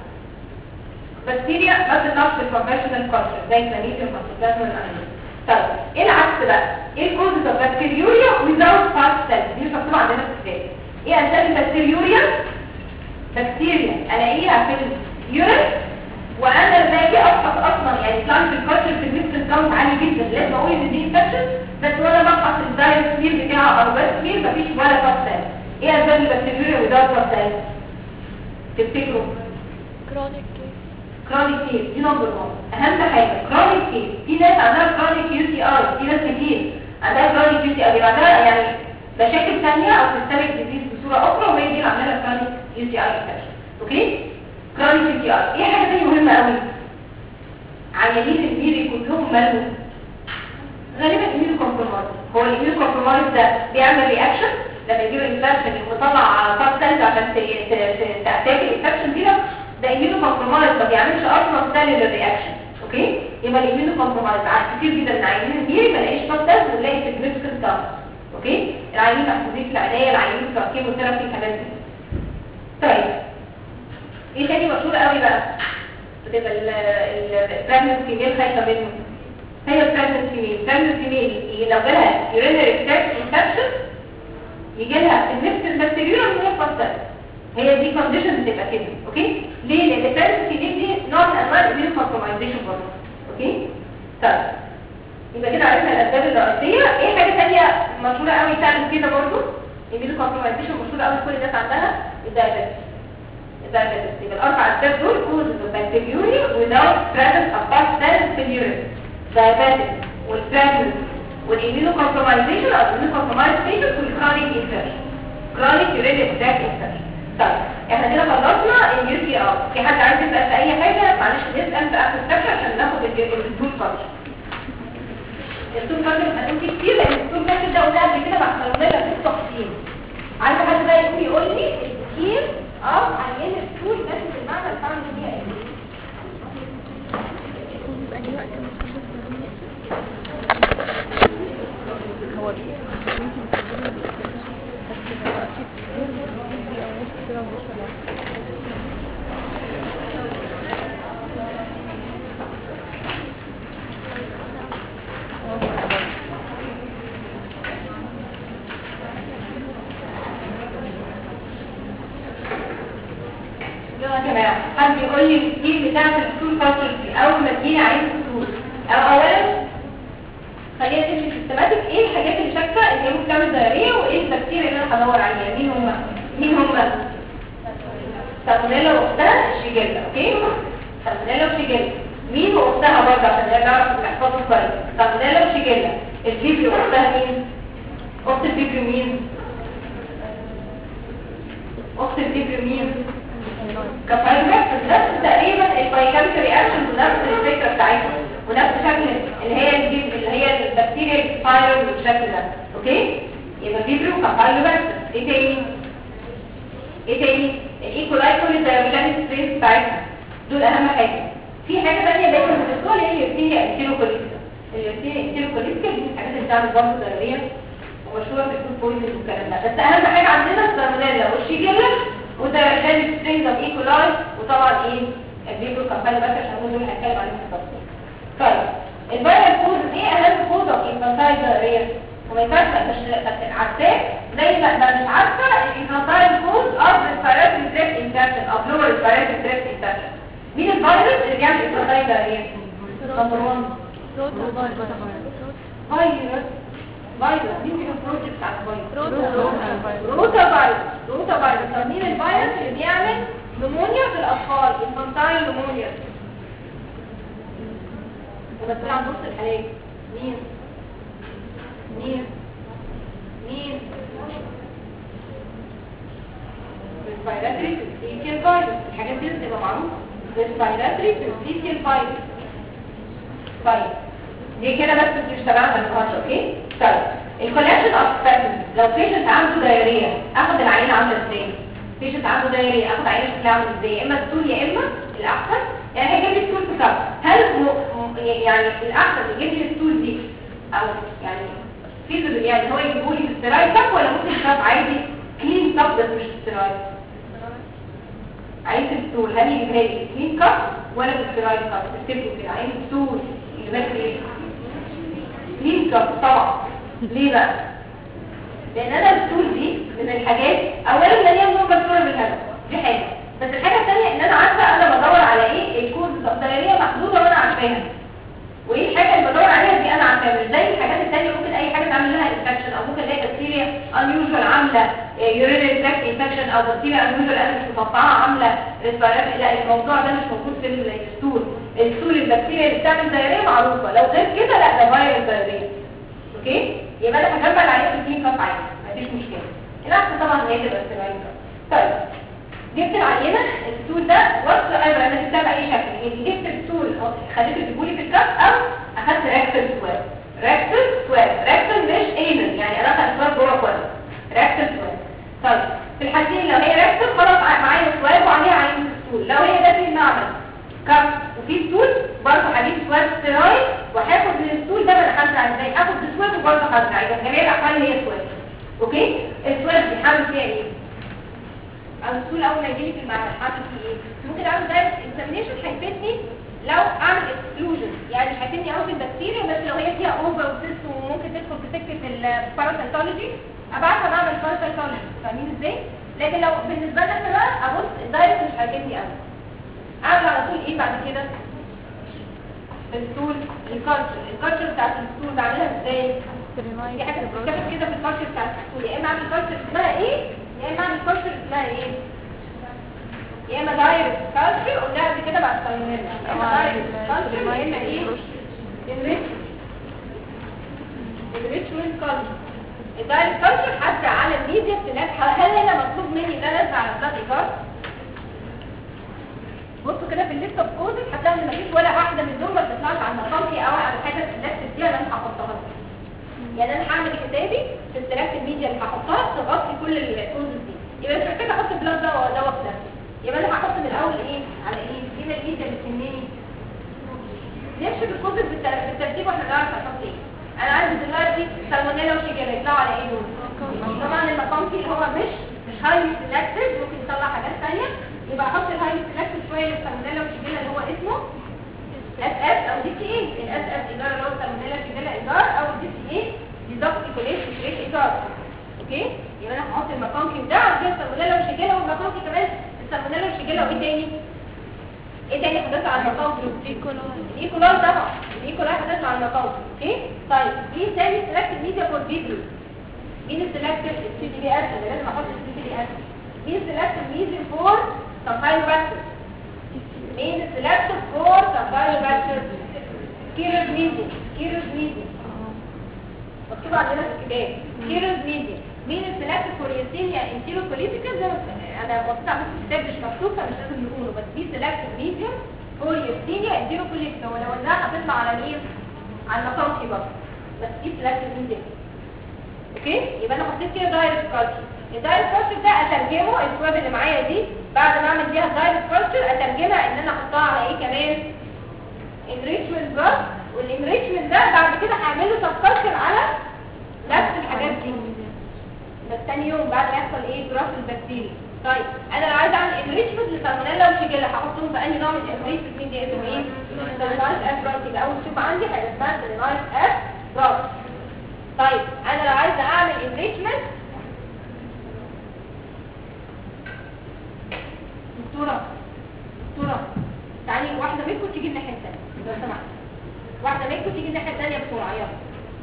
بكتيريا ما بتطلعش في الكونفشنال كلتشر زي كلاميديا والمايكوبلازما والاميلوز طيب ايه العكس بقى ايه الكوزز اوف بكتيريوريا without fast cells دي مش مكتوبه عندنا في الكتاب ايه اسباب البكتيريوريا بكتيريا الاقيها في اليورين وانا باجي ابحث اصلا يعني طلعت في الكالتشر في الميكس كاونت عالي جدا لازم اقول ان دي انفكشن بس وانا ببحث الدايركت ميل بتاعها او بس ميل مفيش ولا فاست سيل ايه اسباب البكتيريوريا without fast cells تفتكروا كرونيك كرونيك كيس دي نمبر 1 اهم حاجه كرونيك كيس في ناس عندها كرونيك يو تي اي في ناس كتير عندها كرونيك يو تي اي عندها يعني مشاكل ثانيه او سيستميك ديزيز بصوره اخرى وهي دي اللي عامله لها كرونيك يو تي اي انفكشن اوكي كرونيك يو تي اي ايه حاجه ثانيه مهمه قوي عيانين الميري كلهم مالهم غالبا الميرو كومبرومايز هو الميرو كومبرومايز ده بيعمل رياكشن لما يجيب انفكشن ويطلع فاست سيلز عشان تاتاك الانفكشن دي ده امينو كومبرومايز ما بيعملش اصلا سيلولر رياكشن اوكي يبقى الاميونو كومبرومايز كتير جدا من عيانين الميري ما لاقيش بطل ونلاقي سيجنفكت كام اوكي العيانين محفوظين في العنايه العيانين بتوع كيموثيرابي الحاجات دي طيب ايه تاني مشهور قوي بقى بتبقى البراجننت فيميل خايفه منه هي البراجننت فيميل البراجننت فيميل لو جالها يورينري تراكت انفكشن يجي لها النفس البكتيريا من الفصل هي دي كونديشن بتبقى كده اوكي ليه لان البراجننت فيميل دي نوع من انواع الاميون كومبرومايزيشن برضه اوكي طيب يبقى كده عرفنا الاسباب الرئيسيه ايه حاجه ثانيه مشهوره قوي تعمل كده برضه الاميون كومبرومايزيشن مشهوره قوي كل الناس عندها الدايابيتس الدايابيتس يبقى الاربع اسباب دول causes of bacteriuria without presence of past cells in urine diabetes والpregnancy والimmunocompromisation او immunocompromised patients والchronic infection chronic urinary tract infection طيب احنا كده خلصنا اليو تي ار في حد عايز يسال في اي حاجه معلش نسال في اخر السكشن عشان ناخد التول فانكشن التول فانكشن هنقول فيه كتير لان التول فانكشن ده قلنا قبل كده مع قلنا في التفصيل عايز حد بقى يقول يقول لي الكتير اه عيان التول ماشي بالمعنى الفعل بيها ايه بأي وقت هو ممكن تقولي بس لو أكيد دي أو ناس كتير مش ولا يلا يا جماعه حد يقول لي الكتير بتاعت التول فانكشن دي اول ما تجيني عايز التول او اولا خلينا نمشي سيستماتيك ايه الحاجات اللي شاكه ان هي ممكن تعمل دايريه وايه البكتيريا اللي انا هدور عليها مين هم مين هم سالمونيلا واختها الشيجيلا اوكي سالمونيلا وشيجيلا مين واختها برضه عشان نعرف نحفظهم كويس سالمونيلا وشيجيلا الفيبري واختها مين اخت الفيبري مين اخت الفيبري مين كفايبر نفس تقريبا البايكاميكال رياكشن ونفس الفكره بتاعتها ونفس شكل اللي هي الجيب اللي هي البكتيريا السبايرال بالشكل ده اوكي يبقى فيبرو كفايبر ايه تاني ايه تاني الايكولاي كل الدايجنال ستريس بتاعتها دول اهم حاجه في حاجه ثانيه دايما بتدخل هي اليورتينيا انتيروكوليسكا اليورتينيا انتيروكوليسكا دي الحاجات اللي بتعمل برضه دايريه ومشهوره في الفود بويزن والكلام ده بس اهم حاجه عندنا السالمونيلا والشيجيلا ودايجنال ستريس اوف ايكولاي وطبعا ايه الفيبرو كفايبر بس عشان دول هنتكلم عليهم في التفصيل طيب الفيروس كوز ايه اهم كوز اوف انفانتايل دايريا وما ينفعش مش عارفاه زي ما ما مش عارفه الانفانتايل كوز اوف ريسبيراتوري تراكت انفكشن او بلور ريسبيراتوري تراكت انفكشن مين الفيروس اللي بيعمل انفانتايل دايريا نمبر 1 روتا فيروس فيروس مين فيهم بروجكت على الفيروس روتا روتا فيروس روتا فيروس طب مين الفيروس اللي بيعمل نمونيا في الاطفال انفانتايل نمونيا وبس عن نص الحالات مين مين مين respiratory syncytial virus الحاجات دي بتبقى معروفه respiratory syncytial virus طيب دي كده بس مش تبعها النقاش اوكي طيب الكولكشن اوف specimens لو بيشنت عنده دايريه اخد العينه عامله ازاي بيشنت عنده دايريه اخد عينه شكلها عامل ازاي يا اما السول يا اما الاحسن يعني هيجيب لي السول في كف هل م... م... يعني الاحسن يجيب لي السول دي او يعني فيزبل يعني هو يجيبه لي في السترايل كف ولا ممكن كف عادي كلين كف بس مش سترايل عايز السول هل يجيبها لي كلين كف ولا في السترايل كف تفتكروا كده عايز السول يجيبها لي ايه كلين كف طبعا ليه بقى لان انا السول دي من الحاجات اولا لا هي نوع مكسوره بالهدف دي حاجه بس الحاجه الثانيه ان انا عارفه انا بدور على ايه الكود الدائريه محدوده وانا عارفاها وايه الحاجه اللي بدور عليها دي انا عارفاها مش زي الحاجات الثانيه ممكن اي حاجه تعمل لها انفكشن او ممكن الاقي بكتيريا انيوجوال عامله يورينري تراكت انفكشن او بكتيريا انيوجوال انا مش متوقعها عامله ريسبيراتوري لا الموضوع ده مش موجود في الستول الستول البكتيريا اللي بتعمل دايريه معروفه لو غير كده لا ده فيروس دايريه اوكي يبقى انا هجمع العيان في اثنين كف عادي مفيش مشكله الاحسن طبعا ان هي تبقى ستيرايد طيب جبت العينه الستول ده وصل ايوه انا جبتها باي شكل يعني جبت الستول خليته تجيبولي في الكف او اخدت ريكتل سواب ريكتل سواب ريكتل مش اينل يعني انا اخدت سواب جوه كويس ريكتل سواب طيب في الحالتين لو هي ريكتل خلاص معايا سواب وعليها عين الستول لو هي ده في المعمل كف وفي ستول برضه هجيب سواد ستيرويد وهاخد من الستول ده ما انا هزرع ازاي هاخد سواد وبرضه هزرع يبقى جميع الاحوال هي سواد اوكي السواد دي هعمل فيها ايه او السول اول ما يجيلي في المعمل هعمل فيه ايه ممكن اعمل دايركت اكزامينيشن هيفيدني لو اعمل اكسكلوجن يعني مش هيفيدني قوي في البكتيريا بس لو هي فيها اوفر وسيست وممكن تدخل في سكه الباراسيتولوجي ابعتها بعمل باراسيتولوجي فاهمين ازاي لكن لو بالنسبه لنا احنا بقى ابص الدايركت مش هيفيدني قوي اعمل على طول ايه بعد كده الستول الكالتشر الكالتشر بتاعت الستول بعملها ازاي ستريمايد دي حاجه بتتكتب كده في الكالتشر بتاعت الستول يا اما اعمل كالتشر اسمها ايه يا اما اعمل كالتشر اسمها ايه يا اما دايركت كالتشر قلنا قبل كده بعد ساينيلا يا اما دايركت كالتشر يا اما ايه enrichment enrichment culture الدايركت كالتشر هزرع على الميديا بتلاقي هل هنا مطلوب مني ان انا ازرع على البلاد ايجار بصوا كده في الليست اوف كوزز هتلاقي ان مفيش ولا واحده من دول ما بتطلعش على المقامكي او على الحاجه السلكت دي انا هحطها لكم. يعني انا هعمل حسابي في السلكت الميديا اللي هحطها تغطي كل الكوزز دي يبقى مش محتاجه احط بلاد دواء دواء بلاستيك يبقى انا هحط من الاول ايه على ايه دي الميديا اللي تهمني نمشي بالكوزز بالتر- بالترتيب واحنا نعرف هنحط ايه انا عندي دلوقتي سالمونيلا وشيجيلا يطلعوا على ايه دول طبعا المقامكي اللي هو مش مش هايلي سيلكتد ممكن يطلع حاجات ثانيه يبقى احط الهايلي سيلكتد شويه للسالمونيلا وشيجيلا اللي هو اسمه اس اس او دي سي اي الاس اس اداره اللي هو سالمونيلا شيجيلا ادار او الدي سي اي ديزوكسيكوليت سكريت ادار اوكي يبقى انا هحط المقامكي ده عشان السالمونيلا وشيجيلا والمقامكي كمان السالمونيلا وشيجيلا وايه تاني ايه تاني حضرتك على المقامكي الايكولاي طبعا الايكولاي هتطلع على المقام اوكي طيب مين تاني سيلكت ميديا فور فيديو مين السيلكت السي تي بي اس اللي لازم احط السي تي بي اس مين سيلكت ميديا فور سبايروباكتر مين السيلكت فور سبايروباكتر كيروز ميديا كيروز ميديا مكتوب عندنا في الكتاب كيروز ميديا مين السيلكت فور ياسينيا انتيرو بوليتيكال زي ما انا بصيت على الكتاب مش مكتوب فمش لازم نقوله بس دي سيلكت ميديا فور ياسينيا انتيرو بوليتيكال ولو انها هتطلع على مين على المقام برضه بس دي سيلكت ميديا اوكي يبقى انا حطيت كده دايركت كالتشر الدايركت كالتشر ده اترجمه السواد اللي معايا دي بعد ما اعمل بيها دايركت كالتشر اترجمها ان انا احطها على ايه كمان انريتشمنت بس والانريتشمنت ده بعد كده هعمل له سب كالتشر على نفس الحاجات دي بس تاني يوم بعد ما يحصل ايه جراف البكتيريا طيب انا لو عايز اعمل انريتشمنت لسالمونيلا وشيجيلا هحطهم في انهي نوع من الانريتشمنت مين دي اسمه ايه سالمونيلا اف براس يبقى اول شوف عندي حاجه اسمها سالمونيلا اف براس طيب انا لو عايزه اعمل انريتشمنت دكتوره دكتوره تعالي واحده منكم تيجي الناحيه الثانيه لو سمحت واحده منكم تيجي الناحيه الثانيه بسرعه يلا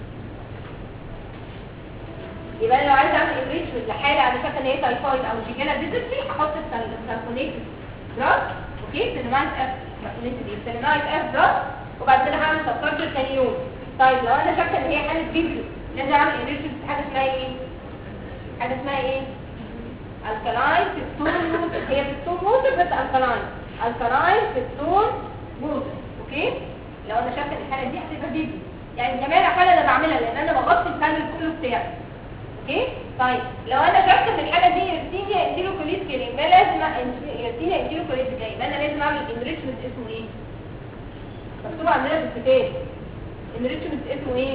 يبقى انا لو عايزه اعمل انريتشمنت لحاله انا فاكره ان هي تايفويد او شيجالا ديزنتري هحط السالفونيتد دراج اوكي سينمايت اف سالفونيتد ايه سينمايت اف دراج وبعد كده هعمل سبكارتر ثاني يوم طيب لو انا شاكه ان هي حاله فيديو لازم اعمل انريتشمنت في حاجه اسمها ايه حاجه اسمها ايه الكلاين فيستون موتر هي فيستون موتر بس الكلاين الكلاين فيستون موتر اوكي لو انا شاكه ان الحاله دي هتبقى فيديو يعني جميع الاحوال انا بعملها لان انا بغطي البانل كله بتاعي اوكي طيب لو انا شاكه ان الحاله دي يرتينيا انتيروكوليت كيري يبقى لازم يرتينيا انتيروكوليت كيري يبقى انا لازم اعمل انريتشمنت اسمه ايه مكتوب عندنا في الكتاب انريتشمنت اسمه ايه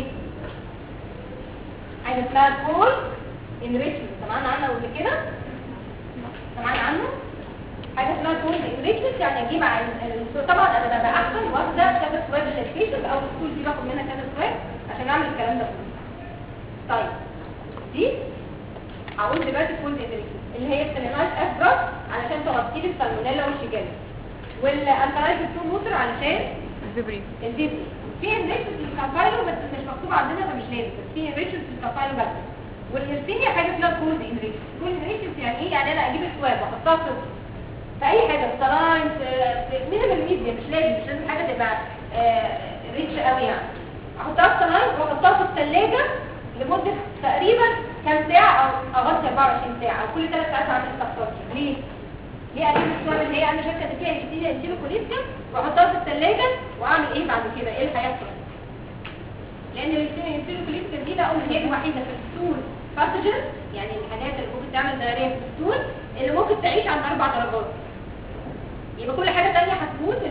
حاجه اسمها كول انريتشمنت سمعنا عنه قبل كده سمعنا عنه حاجه اسمها كول انريتشمنت يعني اجيب عن طبعا انا ببقى احسن واخده كذا سواب من البيشنت او السكول دي باخد منها كذا سواب عشان اعمل الكلام ده كله طيب دي هقول دلوقتي كل انريتشمنت اللي هي السينمات افراس علشان تغطي لي السالمونيلا والشيجالا والانترايز ستون موتر علشان الفيبرين الديبري في انريتشمنت للكافايلو بس مش مكتوب عندنا فمش لازم بس في انريتشمنت للكافايلو بس والهرسينيا حاجه اسمها كولد انريتشمنت كولد انريتشمنت يعني ايه يعني انا اجيب السواب واحطها في في اي حاجه في سلاين في مينيمال ميديا مش لازم مش لازم حاجه تبقى ريتش قوي يعني احطها في سلاين واحطها في الثلاجه لمده تقريبا كام ساعه او اغطي 24 ساعه او كل 3 ساعات اعمل استخراج ليه ليه اجيب السواب اللي هي انا شاكه ان فيها هيستيريا انتيروكوليتيا واحطها في الثلاجه واعمل ايه بعد كده ايه اللي هيحصل لان الهيستيريا انتيروكوليتيا دي بقى هي الوحيده في الستول باثوجين يعني الحاجات اللي ممكن تعمل دايريه في الستول اللي ممكن تعيش عند اربع درجات يبقى كل حاجه ثانيه هتموت اللي هي نورمال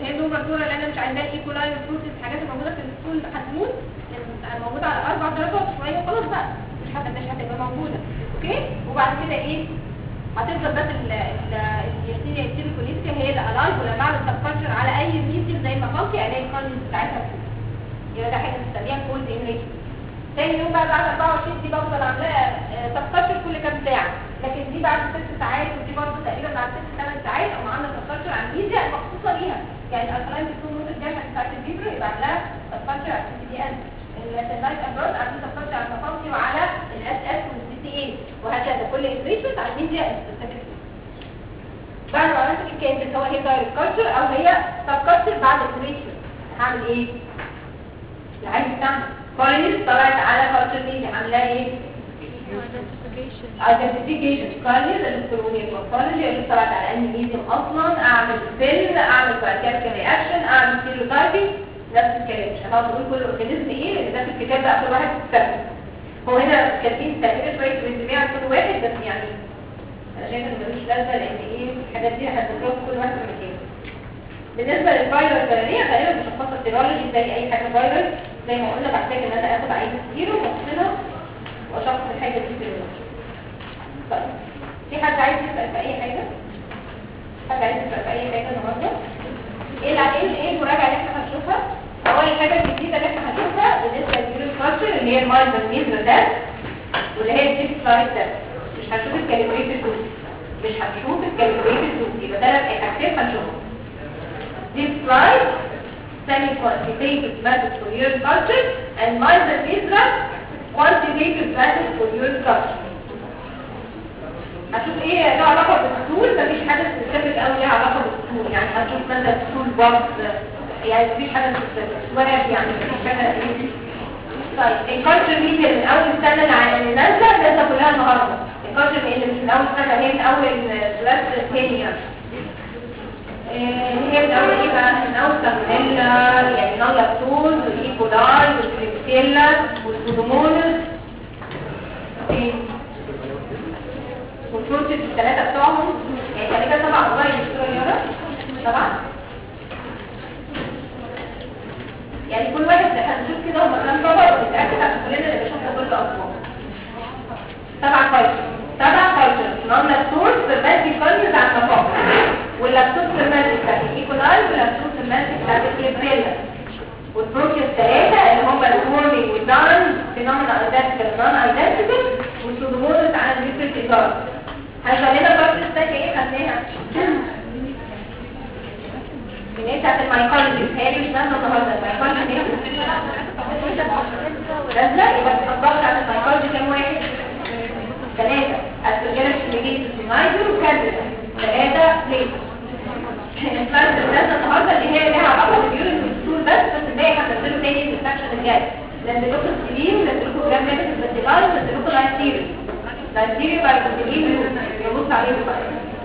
فلورا لان انا مش عندها الايكولاي والبروتين الحاجات الموجوده في الستول هتموت لان موجوده على اربع درجات شويه وخلاص بقى مش هت- مش هتبقى موجوده اوكي وبعد كده ايه هتفضل بس ال ال اليرسيليا التيريكوليتيكا هي اللي الايف ولما اعمل سبكالتشر على اي ميديم زي ما فانكي الاقي الكارنز بتاعتها فوق يبقى ده حاجه بنسميها كولد انريشن تاني يوم بقى بعد 24 دي بفضل عاملاها سبكالتشر كل كام ساعه لكن دي بعد ست ساعات ودي برضه تقريبا بعد ست ثمان ساعات او عامله سبكالتشر على الميديا المخصوصه ليها يعني الالكلاين بتكون نقطه جامعه بتاعت الفيبرو يبقى عاملاها سبكالتشر على السي دي ان اللايت ابرود عاملين سبكالتشر على الفانكي وعلى الاس اس والسي تي اي وهكذا كل انريشمنت على الميديا سبيسيفيك بعد ما عملت الكيس سواء هي دايركت كالتشر او هي سب كالتشر بعد الانريشمنت هعمل ايه؟ العين بتاعنا كويس طلعت على كالتشر دي عاملاه ايه؟ identification ايدنتيفيكيشن كويس الالكترونيه المورفولوجي اللي طلعت على انهي ميديم اصلا اعمل فيلم اعمل كاركتر رياكشن اعمل سيروتايبنج نفس الكلام مش هنقعد نقول كل اورجانيزم ايه لان ده في الكتاب بقى كل واحد بيستخدم هو هنا كاتبين تقريبا شويه ريزوميه على كل واحد بس يعني انا شايفه ان ملوش لازمه لان ايه الحاجات دي هتذكرها في كل واحد من مكانه بالنسبه للفيروس الفلانيه غالبا مش هتخصص سيرولوجي زي اي حاجه فيروس زي ما قلنا بحتاج ان انا اخد عينه كتير وافصلها واشخص الحاجه دي سيرولوجي طيب في حد عايز يسال في اي حاجه حد عايز يسال في اي حاجه النهارده ايه الع- ايه ايه المراجعه اللي احنا هنشوفها اول حاجه الجديده اللي احنا هنشوفها بالنسبه للفيروس كالتشر اللي هي المايند ميزر ده واللي هي الديب سلايد ده مش هنشوف الكاليبريتد دوز مش هنشوف الكاليبريتد دوز يبقى ثلاث حاجتين هنشوفهم This slide semi-quantitative method for urine culture and minor measure quantitative method for urine culture. هشوف ايه له علاقه بالسطول مفيش حاجه سبيسيفيك قوي ليها علاقه بالسطول يعني هنشوف مثلا سطول بط يعني مفيش حاجه سبيسيفيك سواب يعني مفيش حاجه ايه طيب الكالتشر ميديا من اول السنه اللي نازله نازله كلها النهارده الكالتشر اللي مش من اول سنه هي من اول ثلاث ثانيه هي من اول ايه بقى من اول سالمونيلا يعني نون لاكتوز والايكولاي والكريبسيلا والسودومونس ايه والبروتين الثلاثه بتوعهم يعني تقريبا سبع اخبار يشتروا يورا طبعا يعني كل واحد هنشوف كده هم كام طبق ونتاكد عشان كلنا اللي بنشوفها كل اصلا سبع كايتر سبع كايتر نون لاكتوز بادي كايتر على النفاق واللاكتوز فيرمنتد بتاعت الايكولاي واللاكتوز فيرمنتد بتاعت الكريبسيلا والبروتين الثلاثه اللي هم الهورمي والدان فينومينا ايدنتيكال نون ايدنتيكال والسودومونس على النيوتريت ايجار هيبقى لنا بارت الثانيه ايه خدناها اللي هي بتاعت المايكولوجي هي دي مش نازله النهارده المايكولوجي هي نازله يبقى الأخبار بتاعت المايكولوجي كام واحد؟ ثلاثة استروجينس ميجيتس ونايدر وكانديدا ثلاثة ليه؟ الفرد اللي نازله النهارده اللي هي لها علاقه باليورين والسول بس بس الباقي هنزله تاني في السكشن الجاي نزل لكم السليم نزل لكم جرام نيجاتيف بس نزل لكم لايتيريا لايتيريا بعد السليم يبص عليه بقى